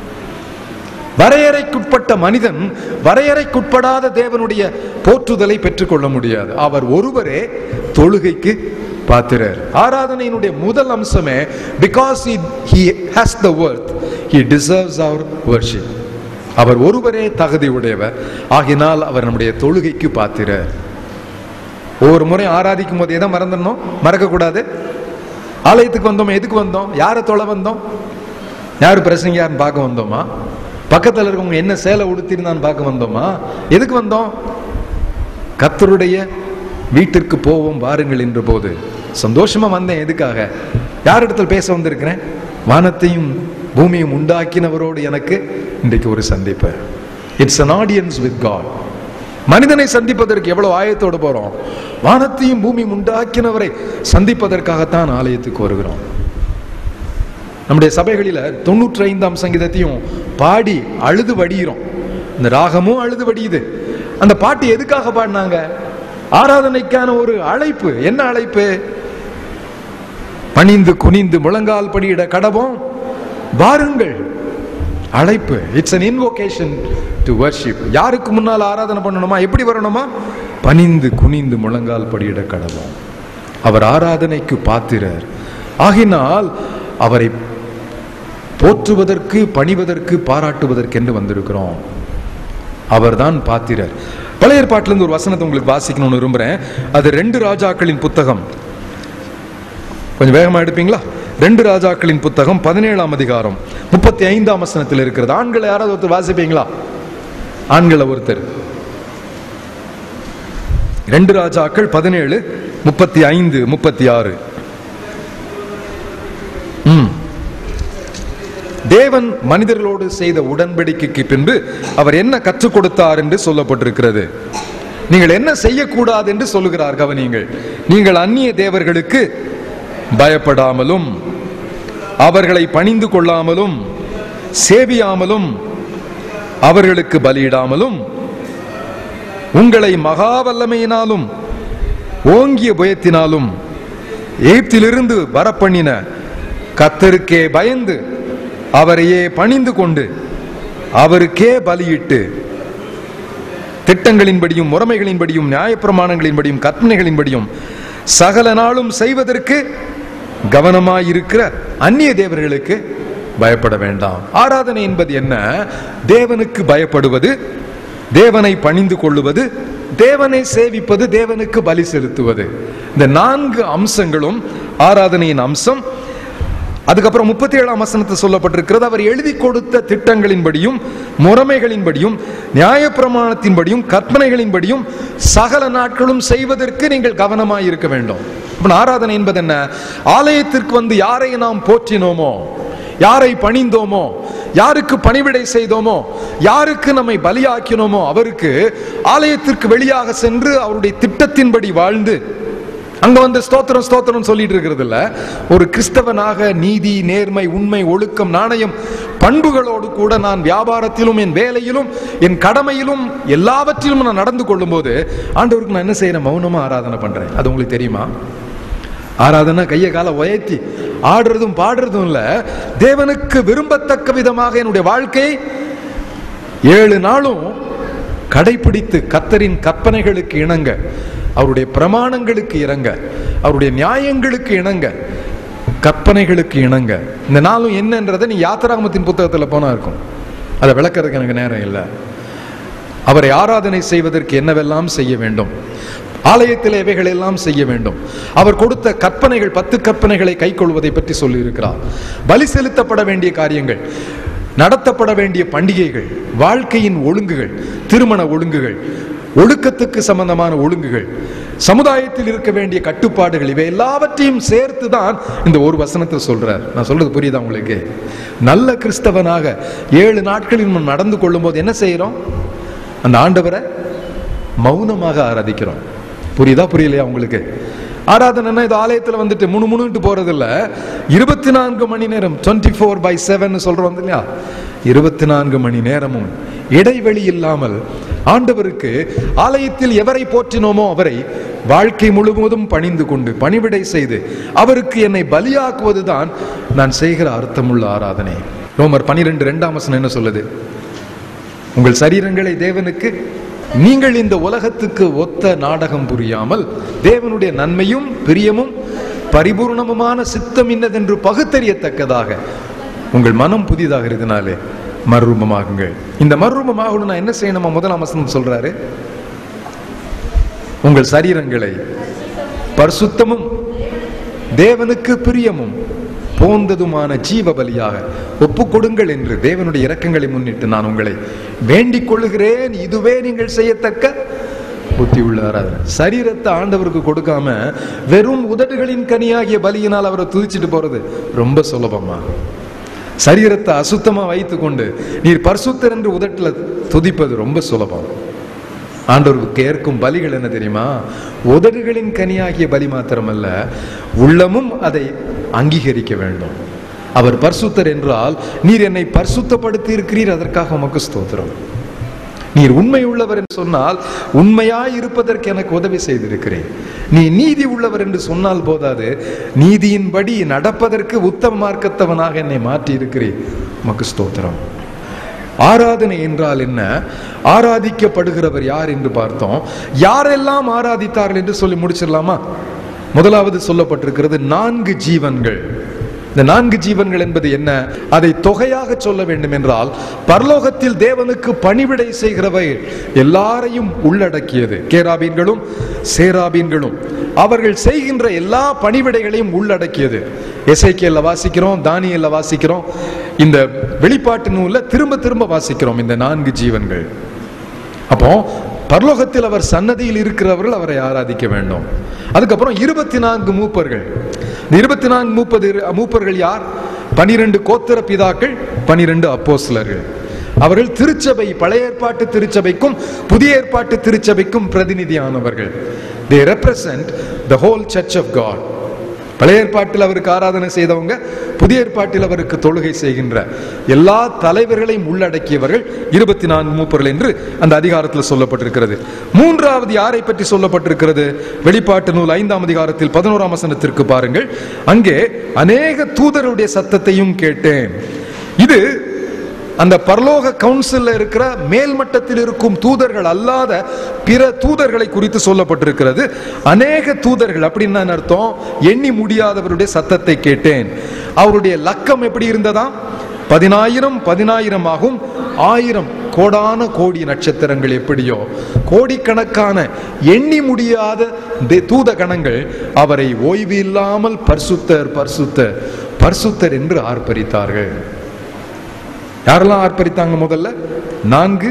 வரையறைக்குட்பட்ட மனிதன் வரையறைக்குட்படாத தேவனுடைய போற்றுதலை பெற்றுக்கொள்ள முடியாது அவர் ஒருவரே தொழுகைக்கு பாத்திரர் ஆராதனையினுடைய முதல் அம்சமே because he has the worth he deserves our worship அவர் ஒருவரே தகுதி உடையவர் ஆகினால் அவர் நம்முடைய தொழுகைக்கு பாத்திரர் ஒவ்வொரு முறை ஆராதிக்கும் போது எதை மறந்துடணும் மறக்க கூடாது ஆலயத்துக்கு வந்தோம் எதுக்கு வந்தோம் யாரை தொலை வந்தோம் யார் பிரசங்க யாருன்னு பார்க்க வந்தோமா பக்கத்தில் இருக்கவங்க என்ன சேலை உடுத்திருந்தான்னு பார்க்க வந்தோமா எதுக்கு வந்தோம் கத்தருடைய வீட்டிற்கு போவோம் வாருங்கள் என்ற போது சந்தோஷமா வந்தேன் எதுக்காக யார் இடத்துல பேச வந்திருக்கிறேன் வானத்தையும் பூமியும் உண்டாக்கினவரோடு எனக்கு இன்றைக்கு ஒரு சந்திப்பு it's an audience with God மனிதனை சந்திப்பதற்கு எவ்வளவு ஆயத்தோடு போறோம் வானத்தையும் பூமியும் உண்டாக்கினவரை சந்திப்பதற்காகத்தான் ஆலயத்துக்கு வருகிறோம் நம்முடைய சபைகளில தொண்ணூற்றி ஐந்தாம் சங்கீதத்தையும் பாடி அழுது வடிகிறோம் இந்த ராகமும் அழுது வடியுது அந்த பாட்டு எதுக்காக பாடினாங்க ஆராதனைக்கான ஒரு அழைப்பு என்ன அழைப்பு பணிந்து குனிந்து முழங்கால் படியிட கடவோம் வாருங்கள் அழைப்பு it's an invocation to worship யாருக்கு முன்னால் ஆராதனை பண்ணணுமா எப்படி வரணுமா பணிந்து குனிந்து முழங்கால் படியிட கடவோம் அவர் ஆராதனைக்கு பாத்திரர் ஆகினால் அவரை போற்றுவதற்கு பணிவதற்கு பாராட்டுவதற்கு என்று வந்திருக்கிறோம் அவர்தான் பாத்திரர் பழைய ஏற்பாட்டிலிருந்து ஒரு வசனத்தை உங்களுக்கு வாசிக்கணும்னு விரும்புறேன் அது ரெண்டு ராஜாக்களின் புத்தகம் கொஞ்சம் வேகமா எடுப்பீங்களா ரெண்டு ராஜாக்களின் புத்தகம் பதினேழாம் அதிகாரம் முப்பத்தி ஐந்தாம் வசனத்தில் இருக்கிறது ஆண்களை யாராவது ஒருத்தர் வாசிப்பீங்களா ஆண்களை ஒருத்தர் ரெண்டு ராஜாக்கள் பதினேழு முப்பத்தி ஐந்து முப்பத்தி ஆறு ம் தேவன் மனிதர்களோடு செய்த உடன்படிக்கைக்கு பின்பு அவர் என்ன கற்றுக் கொடுத்தார் என்று சொல்லப்பட்டிருக்கிறது நீங்கள் என்ன செய்யக்கூடாது என்று சொல்லுகிறார் கவனியுங்கள் நீங்கள் அந்நிய தேவர்களுக்கு பயப்படாமலும் அவர்களை பணிந்து கொள்ளாமலும் சேவியாமலும் அவர்களுக்கு பலியிடாமலும் உங்களை மகா வல்லமையினாலும் ஓங்கிய புயத்தினாலும் எகிப்திலிருந்து வரப்பண்ணின கத்தருக்கே பயந்து அவரையே பணிந்து கொண்டு அவருக்கே பலியிட்டு திட்டங்களின்படியும் முறைமைகளின்படியும் நியாயப்பிரமாணங்களின்படியும் கற்பனைகளின்படியும் சகல நாளும் செய்வதற்கு கவனமாயிருக்கிற அந்நிய தேவர்களுக்கு பயப்பட வேண்டாம் ஆராதனை என்பது என்ன தேவனுக்கு பயப்படுவது தேவனை பணிந்து கொள்ளுவது தேவனை சேவிப்பது தேவனுக்கு பலி செலுத்துவது இந்த நான்கு அம்சங்களும் ஆராதனையின் அம்சம் அதுக்கப்புறம் முப்பத்தி ஏழாம் வசனத்தில் சொல்லப்பட்டிருக்கிறது அவர் எழுதி கொடுத்த திட்டங்களின்படியும் முறைமைகளின்படியும் நியாயப்பிரமாணத்தின்படியும் கற்பனைகளின்படியும் சகல நாட்களும் செய்வதற்கு நீங்கள் கவனமாய் இருக்க வேண்டும் அப்ப ஆராதனை என்பது என்ன ஆலயத்திற்கு வந்து யாரை நாம் போற்றினோமோ யாரை பணிந்தோமோ யாருக்கு பணிவிடை செய்தோமோ யாருக்கு நம்மை பலியாக்கினோமோ அவருக்கு ஆலயத்திற்கு வெளியாக சென்று அவருடைய திட்டத்தின்படி வாழ்ந்து அங்க வந்து ஸ்தோத்திரம் ஸ்தோத்திரம் சொல்லிட்டு இருக்கிறது இல்ல ஒரு கிறிஸ்தவனாக நீதி நேர்மை உண்மை ஒழுக்கம் நாணயம் பண்புகளோடு கூட நான் வியாபாரத்திலும் என் வேலையிலும் என் கடமையிலும் எல்லாவற்றிலும் நான் நடந்து கொள்ளும்போது ஆண்டவருக்கு நான் என்ன செய்யறேன் மௌனமா ஆராதனை பண்றேன் அது உங்களுக்கு தெரியுமா ஆராதனை கையை காலை உயர்த்தி ஆடுறதும் பாடுறதும் இல்ல தேவனுக்கு விரும்பத்தக்க விதமாக என்னுடைய வாழ்க்கை ஏழு நாளும் கடைபிடித்து கத்தரின் கற்பனைகளுக்கு இணங்க அவருடைய பிரமாணங்களுக்கு இணங்க அவருடைய நியாயங்களுக்கு இணங்க கற்பனைகளுக்கு இணங்க இந்த நாளும் என்னன்றதை நீ யாத்திராமத்தின் புத்தகத்துல போனா இருக்கும் அதை விளக்கறதுக்கு எனக்கு நேரம் இல்லை அவரை ஆராதனை செய்வதற்கு என்னவெல்லாம் செய்ய வேண்டும் ஆலயத்தில் இவைகள் எல்லாம் செய்ய வேண்டும் அவர் கொடுத்த கற்பனைகள் பத்து கற்பனைகளை கைக்கொள்வதை பற்றி சொல்லி இருக்கிறார் பலி செலுத்தப்பட வேண்டிய காரியங்கள் நடத்தப்பட வேண்டிய பண்டிகைகள் வாழ்க்கையின் ஒழுங்குகள் திருமண ஒழுங்குகள் ஒழுக்கத்துக்கு சம்பந்தமான ஒழுங்குகள் சமுதாயத்தில் இருக்க வேண்டிய கட்டுப்பாடுகள் இவை எல்லாவற்றையும் சேர்த்து தான் இந்த ஒரு வசனத்தை சொல்றார் நான் சொல்றது புரியுதா உங்களுக்கு நல்ல கிறிஸ்தவனாக ஏழு நாட்களில் நம்ம நடந்து கொள்ளும்போது என்ன செய்யறோம் அந்த ஆண்டவரை மௌனமாக ஆராதிக்கிறோம் புரியுதா புரியலையா உங்களுக்கு ஆராதனைனா இது ஆலயத்துல வந்துட்டு முணு முணுன்ட்டு போறது இல்ல இருபத்தி நான்கு மணி நேரம் டுவெண்ட்டி ஃபோர் பை செவன் சொல்றோம் இல்லையா இருபத்தி நான்கு மணி நேரமும் இடைவெளி இல்லாமல் ஆண்டவருக்கு ஆலயத்தில் எவரை போற்றினோமோ அவரை வாழ்க்கை முழுவதும் பணிந்து கொண்டு பணிவிடை செய்து அவருக்கு என்னை பலியாக்குவதுதான் நான் செய்கிற அர்த்தமுள்ள ஆராதனை ரோமர் பனிரெண்டு ரெண்டாம் வசனம் என்ன சொல்லுது உங்கள் சரீரங்களை தேவனுக்கு நீங்கள் இந்த உலகத்துக்கு ஒத்த நாடகம் புரியாமல் தேவனுடைய நன்மையும் பிரியமும் பரிபூர்ணமுமான சித்தம் இன்னதென்று பகுத்தறியத்தக்கதாக உங்கள் மனம் புதிதாக இருந்தனாலே மறுரூபமாகுங்கள் இந்த மறுரூபமாகணும் நான் என்ன செய்யணுமா முதலாம் வசனம் சொல்றாரு உங்கள் சரீரங்களை பரிசுத்தமும் தேவனுக்கு பிரியமும் போந்ததுமான ஜீவ பலியாக ஒப்புக் கொடுங்கள் என்று தேவனுடைய இரக்கங்களை முன்னிட்டு நான் உங்களை வேண்டிக் கொள்ளுகிறேன் இதுவே நீங்கள் செய்யத்தக்க புத்தி உள்ள ஆராதனை சரீரத்தை ஆண்டவருக்கு கொடுக்காம வெறும் உதடுகளின் கனியாகிய பலியினால் அவரை துதிச்சிட்டு போறது ரொம்ப சுலபமா சரீரத்தை அசுத்தமா வைத்துக்கொண்டு நீர் பரிசுத்தர் என்று உதட்டுல துதிப்பது ரொம்ப சுலபம் ஆண்டவருக்கு கேட்கும் பலிகள் என்ன தெரியுமா உதடுகளின் கனியாகிய பலி மாத்திரமல்ல உள்ளமும் அதை அங்கீகரிக்க வேண்டும் அவர் பரிசுத்தர் என்றால் நீர் என்னை பரிசுத்தப்படுத்தி இருக்கிறீர் அதற்காக உமக்கு ஸ்தோத்திரம் நீர் உண்மை உள்ளவர் என்று சொன்னால் உண்மையாய் இருப்பதற்கு எனக்கு உதவி செய்திருக்கிறேன் நீ நீதி உள்ளவர் என்று சொன்னால் போதாது நீதியின்படி நடப்பதற்கு உத்தம மார்க்கத்தவனாக என்னை மாற்றி இருக்கிறேன் உமக்கு ஸ்தோத்திரம் ஆராதனை என்றால் என்ன ஆராதிக்கப்படுகிறவர் யார் என்று பார்த்தோம் யாரெல்லாம் ஆராதித்தார்கள் என்று சொல்லி முடிச்சிடலாமா முதலாவது சொல்லப்பட்டிருக்கிறது நான்கு ஜீவன்கள் இந்த நான்கு ஜீவன்கள் என்பது என்ன அதை தொகையாக சொல்ல வேண்டும் என்றால் பரலோகத்தில் தேவனுக்கு பணிவிடை செய்கிறவை எல்லாரையும் உள்ளடக்கியது கேராபீன்களும் சேராபீன்களும் அவர்கள் செய்கின்ற எல்லா பணிவிடைகளையும் உள்ளடக்கியது எசைக்கேல்ல வாசிக்கிறோம் தானியல்ல வாசிக்கிறோம் இந்த வெளிப்பாட்டு நூல்ல திரும்ப திரும்ப வாசிக்கிறோம் இந்த நான்கு ஜீவன்கள் அப்போ பரலோகத்தில் அவர் சன்னதியில் இருக்கிறவர்கள் அவரை ஆராதிக்க வேண்டும் அதுக்கப்புறம் இருபத்தி நான்கு மூப்பர்கள் இந்த இருபத்தி நான்கு மூப்பது மூப்பர்கள் யார் பனிரெண்டு கோத்திர பிதாக்கள் பனிரெண்டு அப்போஸ்லர்கள் அவர்கள் திருச்சபை பழைய ஏற்பாட்டு திருச்சபைக்கும் புதிய ஏற்பாட்டு திருச்சபைக்கும் பிரதிநிதியானவர்கள் they represent the whole church of God பழைய ஏற்பாட்டில் அவருக்கு ஆராதனை செய்தவங்க புதிய ஏற்பாட்டில் அவருக்கு தொழுகை செய்கின்ற எல்லா தலைவர்களையும் உள்ளடக்கியவர்கள் இருபத்தி நான்கு மூப்பர்கள் என்று அந்த அதிகாரத்தில் சொல்லப்பட்டிருக்கிறது மூன்றாவது யாரை பற்றி சொல்லப்பட்டிருக்கிறது வெளிப்பாட்டு நூல் ஐந்தாம் அதிகாரத்தில் பதினோராம் வசனத்திற்கு பாருங்கள் அங்கே அநேக தூதருடைய சத்தத்தையும் கேட்டேன் இது அந்த பரலோக கவுன்சில்ல இருக்கிற மேல்மட்டத்தில் இருக்கும் தூதர்கள் அல்லாத பிற தூதர்களை குறித்து சொல்லப்பட்டிருக்கிறது அநேக தூதர்கள் அப்படின்னு என்ன அர்த்தம் எண்ணி முடியாதவருடைய சத்தத்தை கேட்டேன் அவருடைய லக்கம் எப்படி இருந்ததா பதினாயிரம் பதினாயிரமாகும் ஆயிரம் கோடான கோடி நட்சத்திரங்கள் எப்படியோ கோடிக்கணக்கான எண்ணி முடியாத தே- தூத கணங்கள் அவரை ஓய்வு இல்லாமல் பரிசுத்தர் பரிசுத்தர் பரிசுத்தர் என்று ஆர்ப்பரித்தார்கள் யாரெல்லாம் ஆர்ப்பரித்தாங்க முதல்ல நான்கு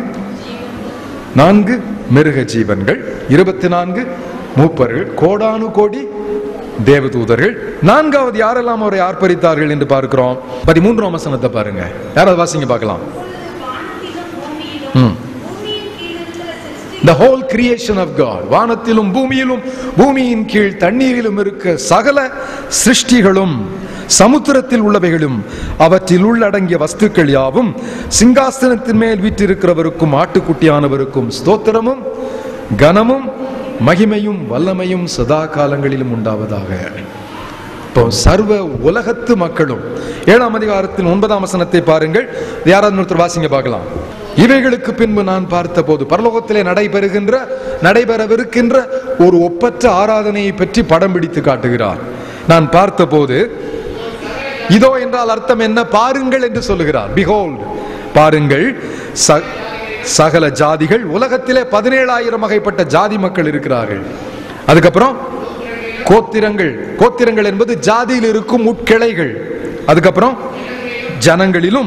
நான்கு மிருக ஜீவன்கள் இருபத்தி நான்கு மூப்பர்கள் கோடானு கோடி தேவதூதர்கள் நான்காவது யாரெல்லாம் அவரை ஆர்ப்பரித்தார்கள் என்று பார்க்கிறோம் பதிமூன்றாம் வசனத்தை பாருங்க யாராவது வாசிங்க பார்க்கலாம் வானத்திலும் பூமியிலும் ம். பூமியின் கீழ் இருக்கிற சிருஷ்டி the whole creation of God வானத்திலும் பூமியிலும் பூமியின் கீழ் தண்ணீரிலும் இருக்க சகல சிருஷ்டிகளும் சமுத்திரத்தில் உள்ளவைகளும் அவற்றில் உள்ளடங்கிய வஸ்துக்கள் யாவும் சிங்காசனத்தின் மேல் வீற்றிருக்கிறவருக்கும் ஆட்டுக்குட்டியானவருக்கும் ஸ்தோத்திரமும் கனமும் மகிமையும் வல்லமையும் சதா காலங்களிலும் உண்டாவதாக இப்போ சர்வ உலகத்து மக்களும் ஏழாம் அதிகாரத்தின் ஒன்பதாம் வசனத்தை பாருங்கள் யாராவது ஒருத்தர் வாசிங்க பார்க்கலாம் இவைகளுக்கு பின்பு நான் பார்த்தபோது பரலோகத்திலே நடைபெறுகின்ற நடைபெறவிருக்கின்ற ஒரு ஒப்பற்ற ஆராதனையை பற்றி படம் பிடித்து காட்டுகிறார் நான் பார்த்தபோது இதோ என்றால் அர்த்தம் என்ன பாருங்கள் என்று சொல்லுகிறார் behold பாருங்கள் ச- சகல ஜாதிகள் உலகத்திலே பதினேழாயிரம் வகைப்பட்ட ஜாதி மக்கள் இருக்கிறார்கள் அதுக்கப்புறம் கோத்திரங்கள் கோத்திரங்கள் என்பது ஜாதியில் இருக்கும் உட்கிளைகள் அதுக்கப்புறம் ஜனங்களிலும்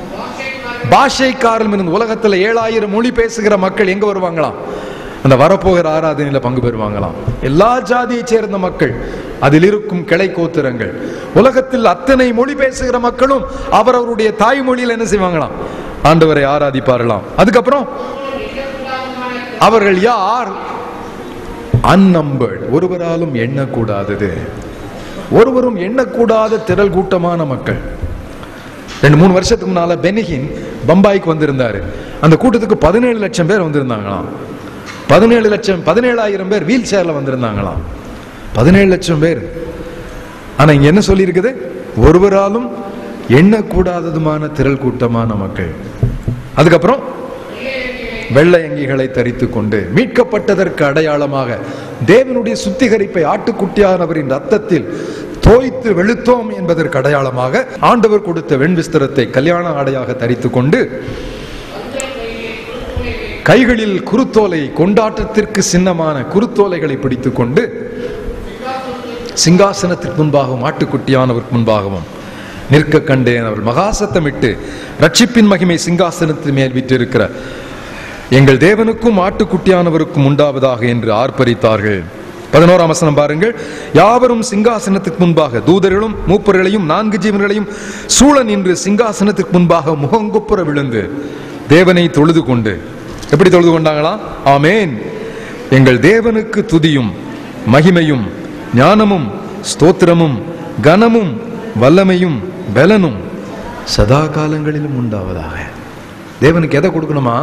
பாஷைக்காரன் இருந்து உலகத்துல ஏழாயிரம் மொழி பேசுகிற மக்கள் எங்க வருவாங்களாம் அந்த வரப்போகிற ஆராதனையில பங்கு பெறுவாங்களாம் எல்லா ஜாதியை சேர்ந்த மக்கள் அதில் இருக்கும் கிளை கோத்திரங்கள் உலகத்தில் அத்தனை மொழி பேசுகிற மக்களும் அவரவருடைய தாய்மொழியில் என்ன செய்வாங்களாம் ஆண்டவரை ஆராதிப்பார்களாம் அதுக்கப்புறம் அவர்கள் யார் அன்னம்பர்ட் ஒருவராலும் எண்ணக்கூடாதது ஒருவரும் எண்ணக்கூடாத திரள் கூட்டமான மக்கள் ரெண்டு மூணு வருஷத்துக்கு முன்னால பெனிகின் பம்பாய்க்கு வந்திருந்தாரு அந்த கூட்டத்துக்கு பதினேழு லட்சம் பேர் வந்திருந்தாங்களாம் பதினேழு லட்சம் பதினேழாயிரம் பேர் வீல் சேர்ல வந்திருந்தாங்களாம் பதினேழு லட்சம் பேர் ஆனா இங்க என்ன சொல்லியிருக்குது ஒருவராலும் எண்ணக்கூடாததுமான திரள் கூட்டமான மக்கள் அதுக்கப்புறம் வெள்ளை அங்கிகளை தரித்துக் கொண்டு மீட்கப்பட்டதற்கு அடையாளமாக தேவனுடைய சுத்திகரிப்பை ஆட்டுக்குட்டியானவரின் ரத்தத்தில் தோய்த்து வெளுத்தோம் என்பதற்கு அடையாளமாக ஆண்டவர் கொடுத்த வெண்விஸ்திரத்தை கல்யாண ஆடையாக தரித்துக் கொண்டு கைகளில் குருத்தோலை கொண்டாட்டத்திற்கு சின்னமான குருத்தோலைகளை பிடித்துக் கொண்டு சிங்காசனத்திற்கு முன்பாகவும் ஆட்டுக்குட்டியானவருக்கு முன்பாகவும் நிற்க கண்டேன் அவர் மகாசத்தமிட்டு ரட்சிப்பின் மகிமை சிங்காசனத்தின் மேல் விற்றிருக்கிற எங்கள் தேவனுக்கும் ஆட்டுக்குட்டியானவருக்கும் உண்டாவதாக என்று ஆர்ப்பரித்தார்கள் பதினோராம் வசனம் பாருங்கள் யாவரும் சிங்காசனத்துக்கு முன்பாக தூதர்களும் மூப்பர்களையும் நான்கு ஜீவன்களையும் சூழ நின்று சிங்காசனத்துக்கு முன்பாக முகங்குப்புற விழுந்து தேவனை தொழுது கொண்டு எப்படி தொழுது கொண்டாங்களாம் ஆமேன் எங்கள் தேவனுக்கு துதியும் மகிமையும் ஞானமும் ஸ்தோத்திரமும் கனமும் வல்லமையும் பலனும் சதா காலங்களிலும் உண்டாவதாக தேவனுக்கு எதை கொடுக்கணுமா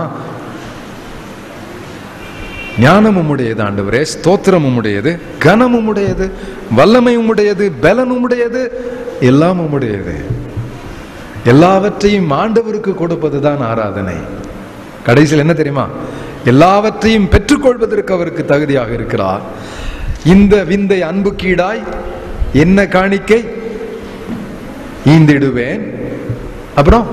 ஞானமும் உடையது ஆண்டவரே ஸ்தோத்திரமும் உடையது கனமும் உடையது வல்லமையும் உடையது பலனும் உடையது எல்லாமும் உடையது எல்லாவற்றையும் ஆண்டவருக்கு கொடுப்பதுதான் ஆராதனை கடைசியில் என்ன தெரியுமா எல்லாவற்றையும் பெற்றுக்கொள்வதற்கு அவருக்கு தகுதியாக இருக்கிறார் இந்த விந்தை அன்புக்கீடாய் என்ன காணிக்கை ஈந்திடுவேன் அப்புறம்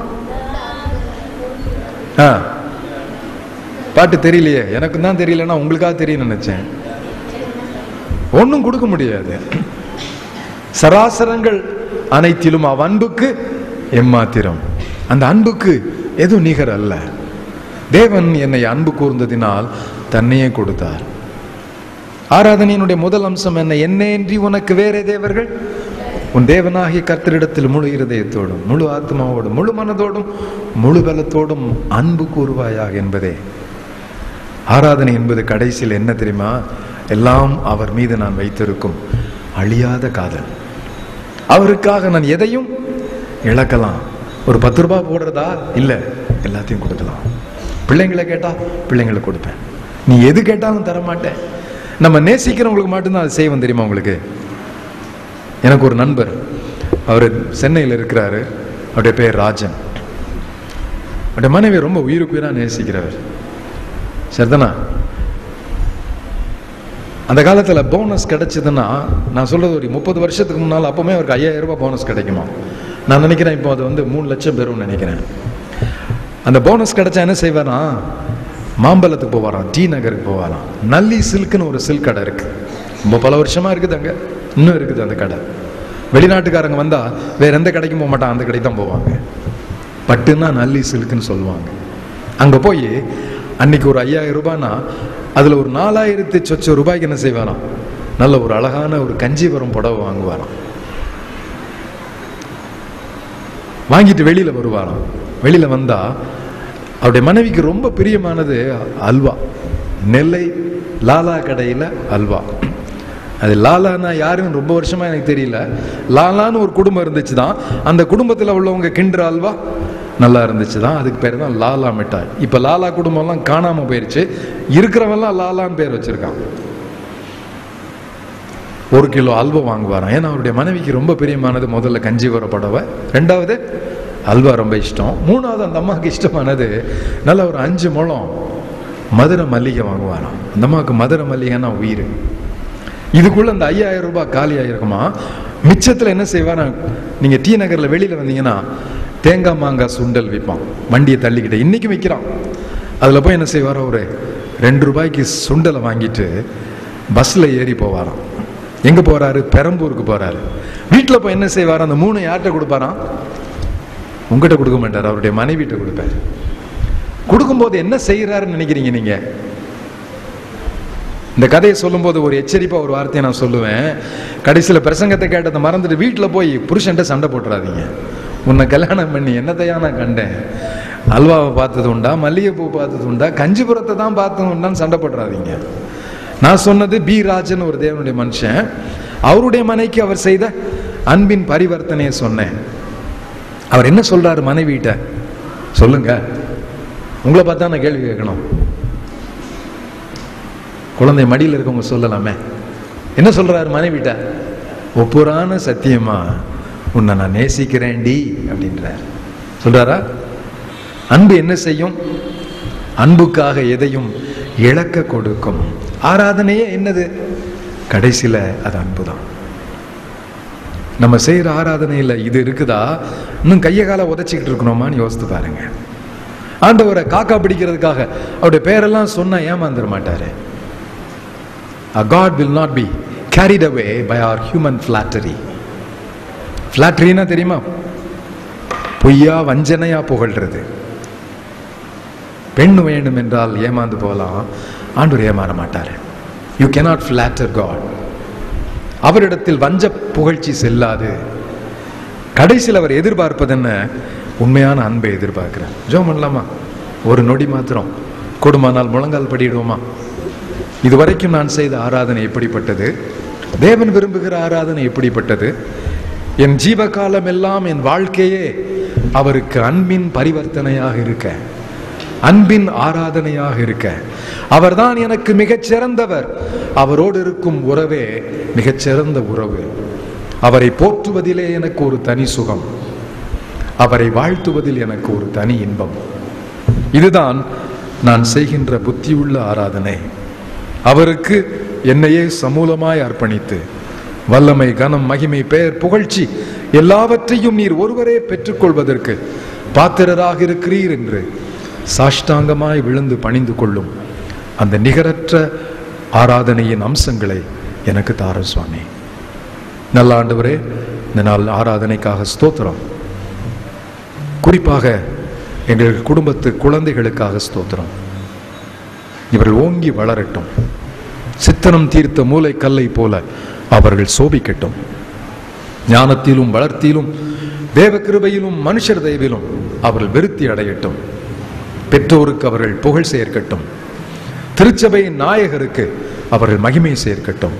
ஆ பாட்டு தெரியலையே எனக்கு தான் தெரியலன்னா உங்களுக்காக தெரியும் நினைச்சேன் ஒன்றும் கொடுக்க முடியாது சராசரங்கள் அனைத்திலும் அவ் அன்புக்கு எம்மாத்திரம் அந்த அன்புக்கு எதுவும் நிகர் அல்ல தேவன் என்னை அன்பு கூர்ந்ததினால் தன்னையே கொடுத்தார் ஆராதனையினுடைய முதல் அம்சம் என்ன என்னேன்றி உனக்கு வேறே தேவர்கள் உன் தேவனாகிய கர்த்தரிடத்தில் முழு இருதயத்தோடும் முழு ஆத்மாவோடும் முழு மனதோடும் முழு பலத்தோடும் அன்பு கூறுவாயாக என்பதே ஆராதனை என்பது கடைசியில் என்ன தெரியுமா எல்லாம் அவர் மீது நான் வைத்திருக்கும் அழியாத காதல் அவருக்காக நான் எதையும் இழக்கலாம் ஒரு பத்து ரூபாய் போடுறதா இல்ல எல்லாத்தையும் கொடுக்கலாம் பிள்ளைங்களை கேட்டா பிள்ளைங்களுக்கு கொடுப்பேன் நீ எது கேட்டாலும் தர மாட்டேன் நம்ம நேசிக்கிறவங்களுக்கு மட்டும்தான் அது செய்வோம் தெரியுமா உங்களுக்கு எனக்கு ஒரு நண்பர் அவர் சென்னையில் இருக்கிறாரு அவருடைய பேர் ராஜன் அவருடைய மனைவி ரொம்ப உயிருக்கு உயிராக நேசிக்கிறவர் சரிதானா அந்த காலத்தில் போனஸ் கிடைச்சதுன்னா நான் சொல்றது ஒரு முப்பது வருஷத்துக்கு முன்னால் அப்பவுமே அவருக்கு ஐயாயிரம் ரூபாய் போனஸ் கிடைக்குமா நான் நினைக்கிறேன் இப்போ அது வந்து மூணு லட்சம் பெறும்னு நினைக்கிறேன் அந்த போனஸ் கிடைச்சா என்ன செய்வாரா மாம்பழத்துக்கு போவாராம் டி நகருக்கு போவாராம் நல்லி சில்க்னு ஒரு சில்க் கடை இருக்கு ரொம்ப பல வருஷமா இருக்குது அங்க இன்னும் இருக்குது அந்த கடை வெளிநாட்டுக்காரங்க வந்தா வேற எந்த கடைக்கும் போக மாட்டாங்க அந்த கடைக்கு தான் போவாங்க பட்டுன்னா நல்லி சில்க்னு சொல்லுவாங்க அங்க போய் அன்னைக்கு ஒரு ஐயாயிரம் ரூபாய்னா அதுல ஒரு நாலாயிரத்தி சொச்ச ரூபாய்க்கு என்ன செய்வாராம் நல்ல ஒரு அழகான ஒரு கஞ்சிபுரம் புடவை வாங்குவாராம் வாங்கிட்டு வெளியில வருவாராம் வெளியில வந்தா அவருடைய மனைவிக்கு ரொம்ப பிரியமானது அல்வா நெல்லை லாலா கடையில அல்வா அது லாலானா யாருன்னு ரொம்ப வருஷமா எனக்கு தெரியல லாலான்னு ஒரு குடும்பம் இருந்துச்சு தான் அந்த குடும்பத்தில் உள்ளவங்க கிண்டுற அல்வா நல்லா இருந்துச்சு தான் அதுக்கு பேர் தான் லாலா மிட்டாய் இப்போ லாலா குடும்பம்லாம் காணாம போயிருச்சு இருக்கிறவன்லாம் லாலான்னு பேர் வச்சிருக்கான் ஒரு கிலோ அல்வா வாங்குவாராம் ஏன்னா அவருடைய மனைவிக்கு ரொம்ப பிரியமானது முதல்ல கஞ்சிவர புடவை ரெண்டாவது அல்வா ரொம்ப இஷ்டம் மூணாவது அந்த அம்மாவுக்கு இஷ்டமானது நல்ல ஒரு அஞ்சு முழம் மதுரை மல்லிகை வாங்குவாராம் அந்த அம்மாவுக்கு மதுரை மல்லிகைன்னா உயிர் இதுக்குள்ள அந்த ஐயாயிரம் ரூபாய் காலி ஆயிருக்குமா மிச்சத்தில் என்ன செய்வாரா நீங்க டி நகர்ல வெளியில வந்தீங்கன்னா தேங்காய் மாங்காய் சுண்டல் விற்பான் வண்டியை தள்ளிக்கிட்டு இன்னைக்கு விற்கிறான் அதில் போய் என்ன செய்வாரா ஒரு ரெண்டு ரூபாய்க்கு சுண்டலை வாங்கிட்டு பஸ்ஸில் ஏறி போவாராம் எங்கே போறாரு பெரம்பூருக்கு போறாரு வீட்டில் போய் என்ன செய்வார் அந்த மூணு யார்கிட்ட கொடுப்பாராம் உங்ககிட்ட கொடுக்க மாட்டார் அவருடைய மனைவிட்ட கொடுப்பாரு கொடுக்கும்போது என்ன செய்யறாருன்னு நினைக்கிறீங்க நீங்க இந்த கதையை சொல்லும்போது ஒரு எச்சரிப்பா ஒரு வார்த்தையை நான் சொல்லுவேன் கடைசியில் பிரசங்கத்தை கேட்டதை மறந்துட்டு வீட்டில் போய் புருஷன்ட்ட சண்டை போட்டுறாதீங்க உன்னை கல்யாணம் பண்ணி என்னத்தையா நான் கண்டேன் அல்வாவை பார்த்தது உண்டா மல்லிகைப்பூ பார்த்தது உண்டா கஞ்சிபுரத்தை தான் பார்த்தது உண்டான்னு சண்டை போட்டுறாதீங்க நான் சொன்னது பி ராஜன் ஒரு தேவனுடைய மனுஷன் அவருடைய மனைக்கு அவர் செய்த அன்பின் பரிவர்த்தனையை சொன்னேன் அவர் என்ன சொல்றாரு மனைவிட்ட சொல்லுங்க உங்களை பார்த்தா நான் கேள்வி கேட்கணும் குழந்தை மடியில் இருக்கவங்க சொல்லலாமே என்ன சொல்றாரு மனைவிட்ட ஒப்புரான சத்தியமா உன்னை நான் நேசிக்கிறேன்டி அப்படின்றார் சொல்றாரா அன்பு என்ன செய்யும் அன்புக்காக எதையும் இழக்க கொடுக்கும் ஆராதனையே என்னது கடைசியில அது அன்புதான் நம்ம செய்யற ஆராதனையில இது இருக்குதா இன்னும் கைய கால உதச்சிக்கிட்டு இருக்கணுமான்னு யோசித்து பாருங்க ஆண்டவரை காக்கா பிடிக்கிறதுக்காக அவருடைய பேரெல்லாம் சொன்னா ஏமாந்துட மாட்டாரு A God will not be carried away by our human flattery. ஃப்ளாட்டரினா தெரியுமா பொய்யா வஞ்சனையா புகழ்றது பெண் வேண்டும் என்றால் ஏமாந்து போகலாம் ஆண்டவர் ஏமாற மாட்டாரு யூ cannot flatter God அவரிடத்தில் வஞ்ச புகழ்ச்சி செல்லாது கடைசியில் அவர் எதிர்பார்ப்பது என்ன உண்மையான அன்பை எதிர்பார்க்கிறார் ஜோம் பண்ணலாமா ஒரு நொடி மாத்திரம் கொடுமானால் முழங்கால் படிடுவோமா இதுவரைக்கும் நான் செய்த ஆராதனை எப்படிப்பட்டது தேவன் விரும்புகிற ஆராதனை எப்படிப்பட்டது என் ஜீவகாலம் எல்லாம் என் வாழ்க்கையே அவருக்கு அன்பின் பரிவர்த்தனையாக இருக்க அன்பின் ஆராதனையாக இருக்க அவர்தான் எனக்கு மிகச் சிறந்தவர் அவரோடு இருக்கும் உறவே மிகச் சிறந்த உறவு அவரை போற்றுவதிலே எனக்கு ஒரு தனி சுகம் அவரை வாழ்த்துவதில் எனக்கு ஒரு தனி இன்பம் இதுதான் நான் செய்கின்ற புத்தியுள்ள ஆராதனை அவருக்கு என்னையே சமூலமாய் அர்ப்பணித்து வல்லமை கனம் மகிமை பெயர் புகழ்ச்சி எல்லாவற்றையும் நீர் ஒருவரே பெற்றுக்கொள்வதற்கு பாத்திரராக இருக்கிறீர் என்று சாஷ்டாங்கமாய் விழுந்து பணிந்து கொள்ளும் அந்த நிகரற்ற ஆராதனையின் அம்சங்களை எனக்கு தார சுவாமி நல்ல ஆண்டவரே இந்த நாள் ஆராதனைக்காக ஸ்தோத்திரம் குறிப்பாக எங்கள் குடும்பத்து குழந்தைகளுக்காக ஸ்தோத்திரம் இவர்கள் ஓங்கி வளரட்டும் சித்தனம் தீர்த்த மூளை கல்லை போல அவர்கள் சோபிக்கட்டும் ஞானத்திலும் வளர்த்தியிலும் தேவ கிருபையிலும் மனுஷர் தயவிலும் அவர்கள் விருத்தி அடையட்டும் பெற்றோருக்கு அவர்கள் புகழ் சேர்க்கட்டும் திருச்சபையின் நாயகருக்கு அவர்கள் மகிமை சேர்க்கட்டும்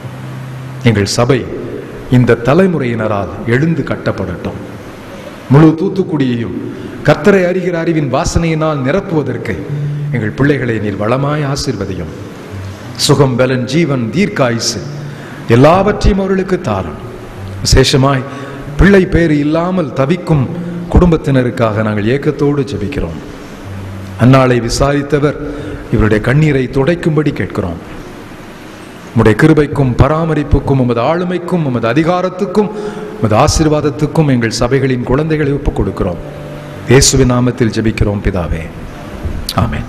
எங்கள் சபை இந்த தலைமுறையினரால் எழுந்து கட்டப்படட்டும் முழு தூத்துக்குடியையும் கர்த்தரை அறிகிற அறிவின் வாசனையினால் நிரப்புவதற்கு எங்கள் பிள்ளைகளை நீர் வளமாய் ஆசிர்வதியும் சுகம் பலன் ஜீவன் தீர்க்காயுசு எல்லாவற்றையும் அவர்களுக்கு தாரும் விசேஷமாய் பிள்ளை பேறு இல்லாமல் தவிக்கும் குடும்பத்தினருக்காக நாங்கள் ஏக்கத்தோடு ஜெபிக்கிறோம் அந்நாளை விசாரித்தவர் இவருடைய கண்ணீரை துடைக்கும்படி கேட்கிறோம் உம்முடைய கிருபைக்கும் பராமரிப்புக்கும் உமது ஆளுமைக்கும் உமது அதிகாரத்துக்கும் உமது ஆசீர்வாதத்துக்கும் எங்கள் சபைகளின் குழந்தைகளை ஒப்புக் கொடுக்கிறோம் இயேசுவின் நாமத்தில் ஜெபிக்கிறோம் பிதாவே ஆமென்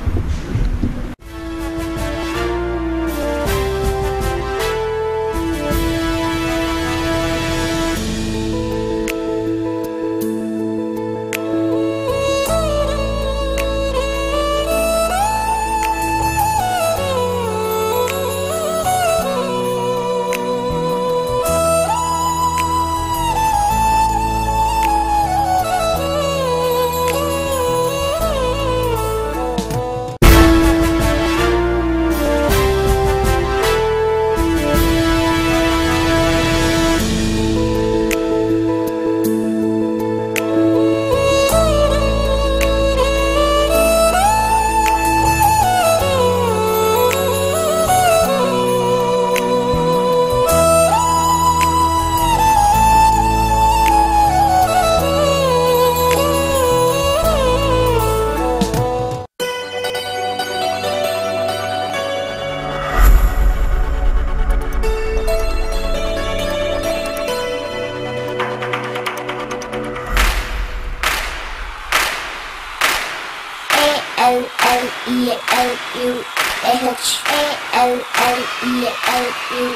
E L U H A L L E L U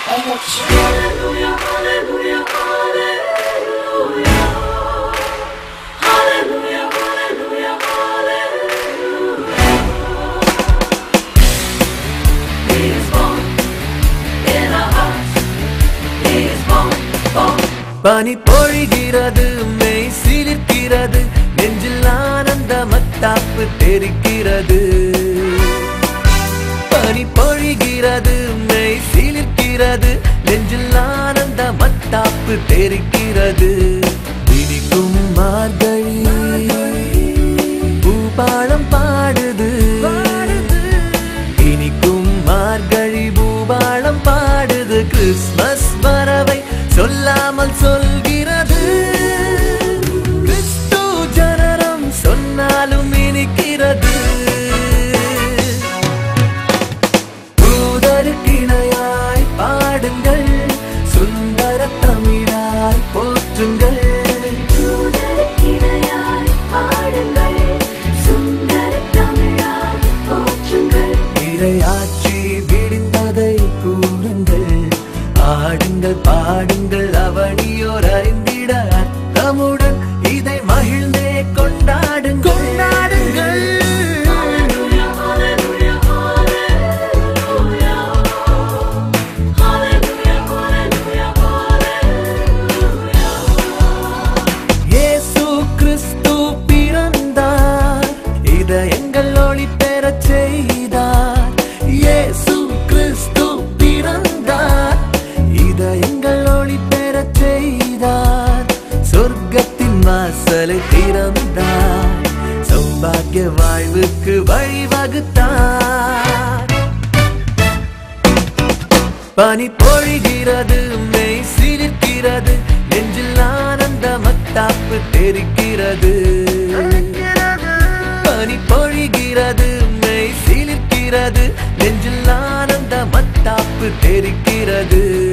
H. பனி பொழிகிறது மெய் சிலிர்க்கிறது நெஞ்சில் ஆனந்த மத்தாப்பு தெரிக்கிறது பனி பொழிகிறது மெய் சிலிர்க்கிறது நெஞ்சில் ஆனந்த மத்தாப்பு தெரிக்கிறது இனிக்கும் மார்கழி பூபாளம் பாடுது இனிக்கும் மார்கழி பூபாளம் பாடுது கிறிஸ்மஸ் வரவை சொல்லாமல் சொல்கிறது கிறிஸ்து ஜனனம் சொன்னாலும் இனிக்கிறது தூதருக்கிணையாய் பாடுங்கள் சுந்தர தமிழாய் போற்றுங்கள் இரையாட்சி விடிந்ததை கூறுங்கள் ஆடுங்கள் பாடுங்கள் அவனியோர் அறிந்திட அர்த்தமுடன் இதை மகிழ்ந்தே கொண்டாடுங்கள் கொண்டாடுங்கள் இயேசு கிறிஸ்து பிறந்தார் இதயங்கள் ஒளி பெறச் செய்தார் இயேசு கிறிஸ்து பிறந்தார் இதயங்கள் ஒளி பெறச் செய்தார் சொர்க்கத்தின் வாசலை திறந்தார் சௌபாகிய வாழ்வுக்கு வழிவகுத்தார் பனி பொழிகிறது மெய் சிலிர்க்கிறது நெஞ்சில் ஆனந்த மத்தாப்பு தெரிக்கிறது பனி பொழிகிறது மெய் சிலிர்க்கிறது நெஞ்சில் ஆனந்த மத்தாப்பு தெரிக்கிறது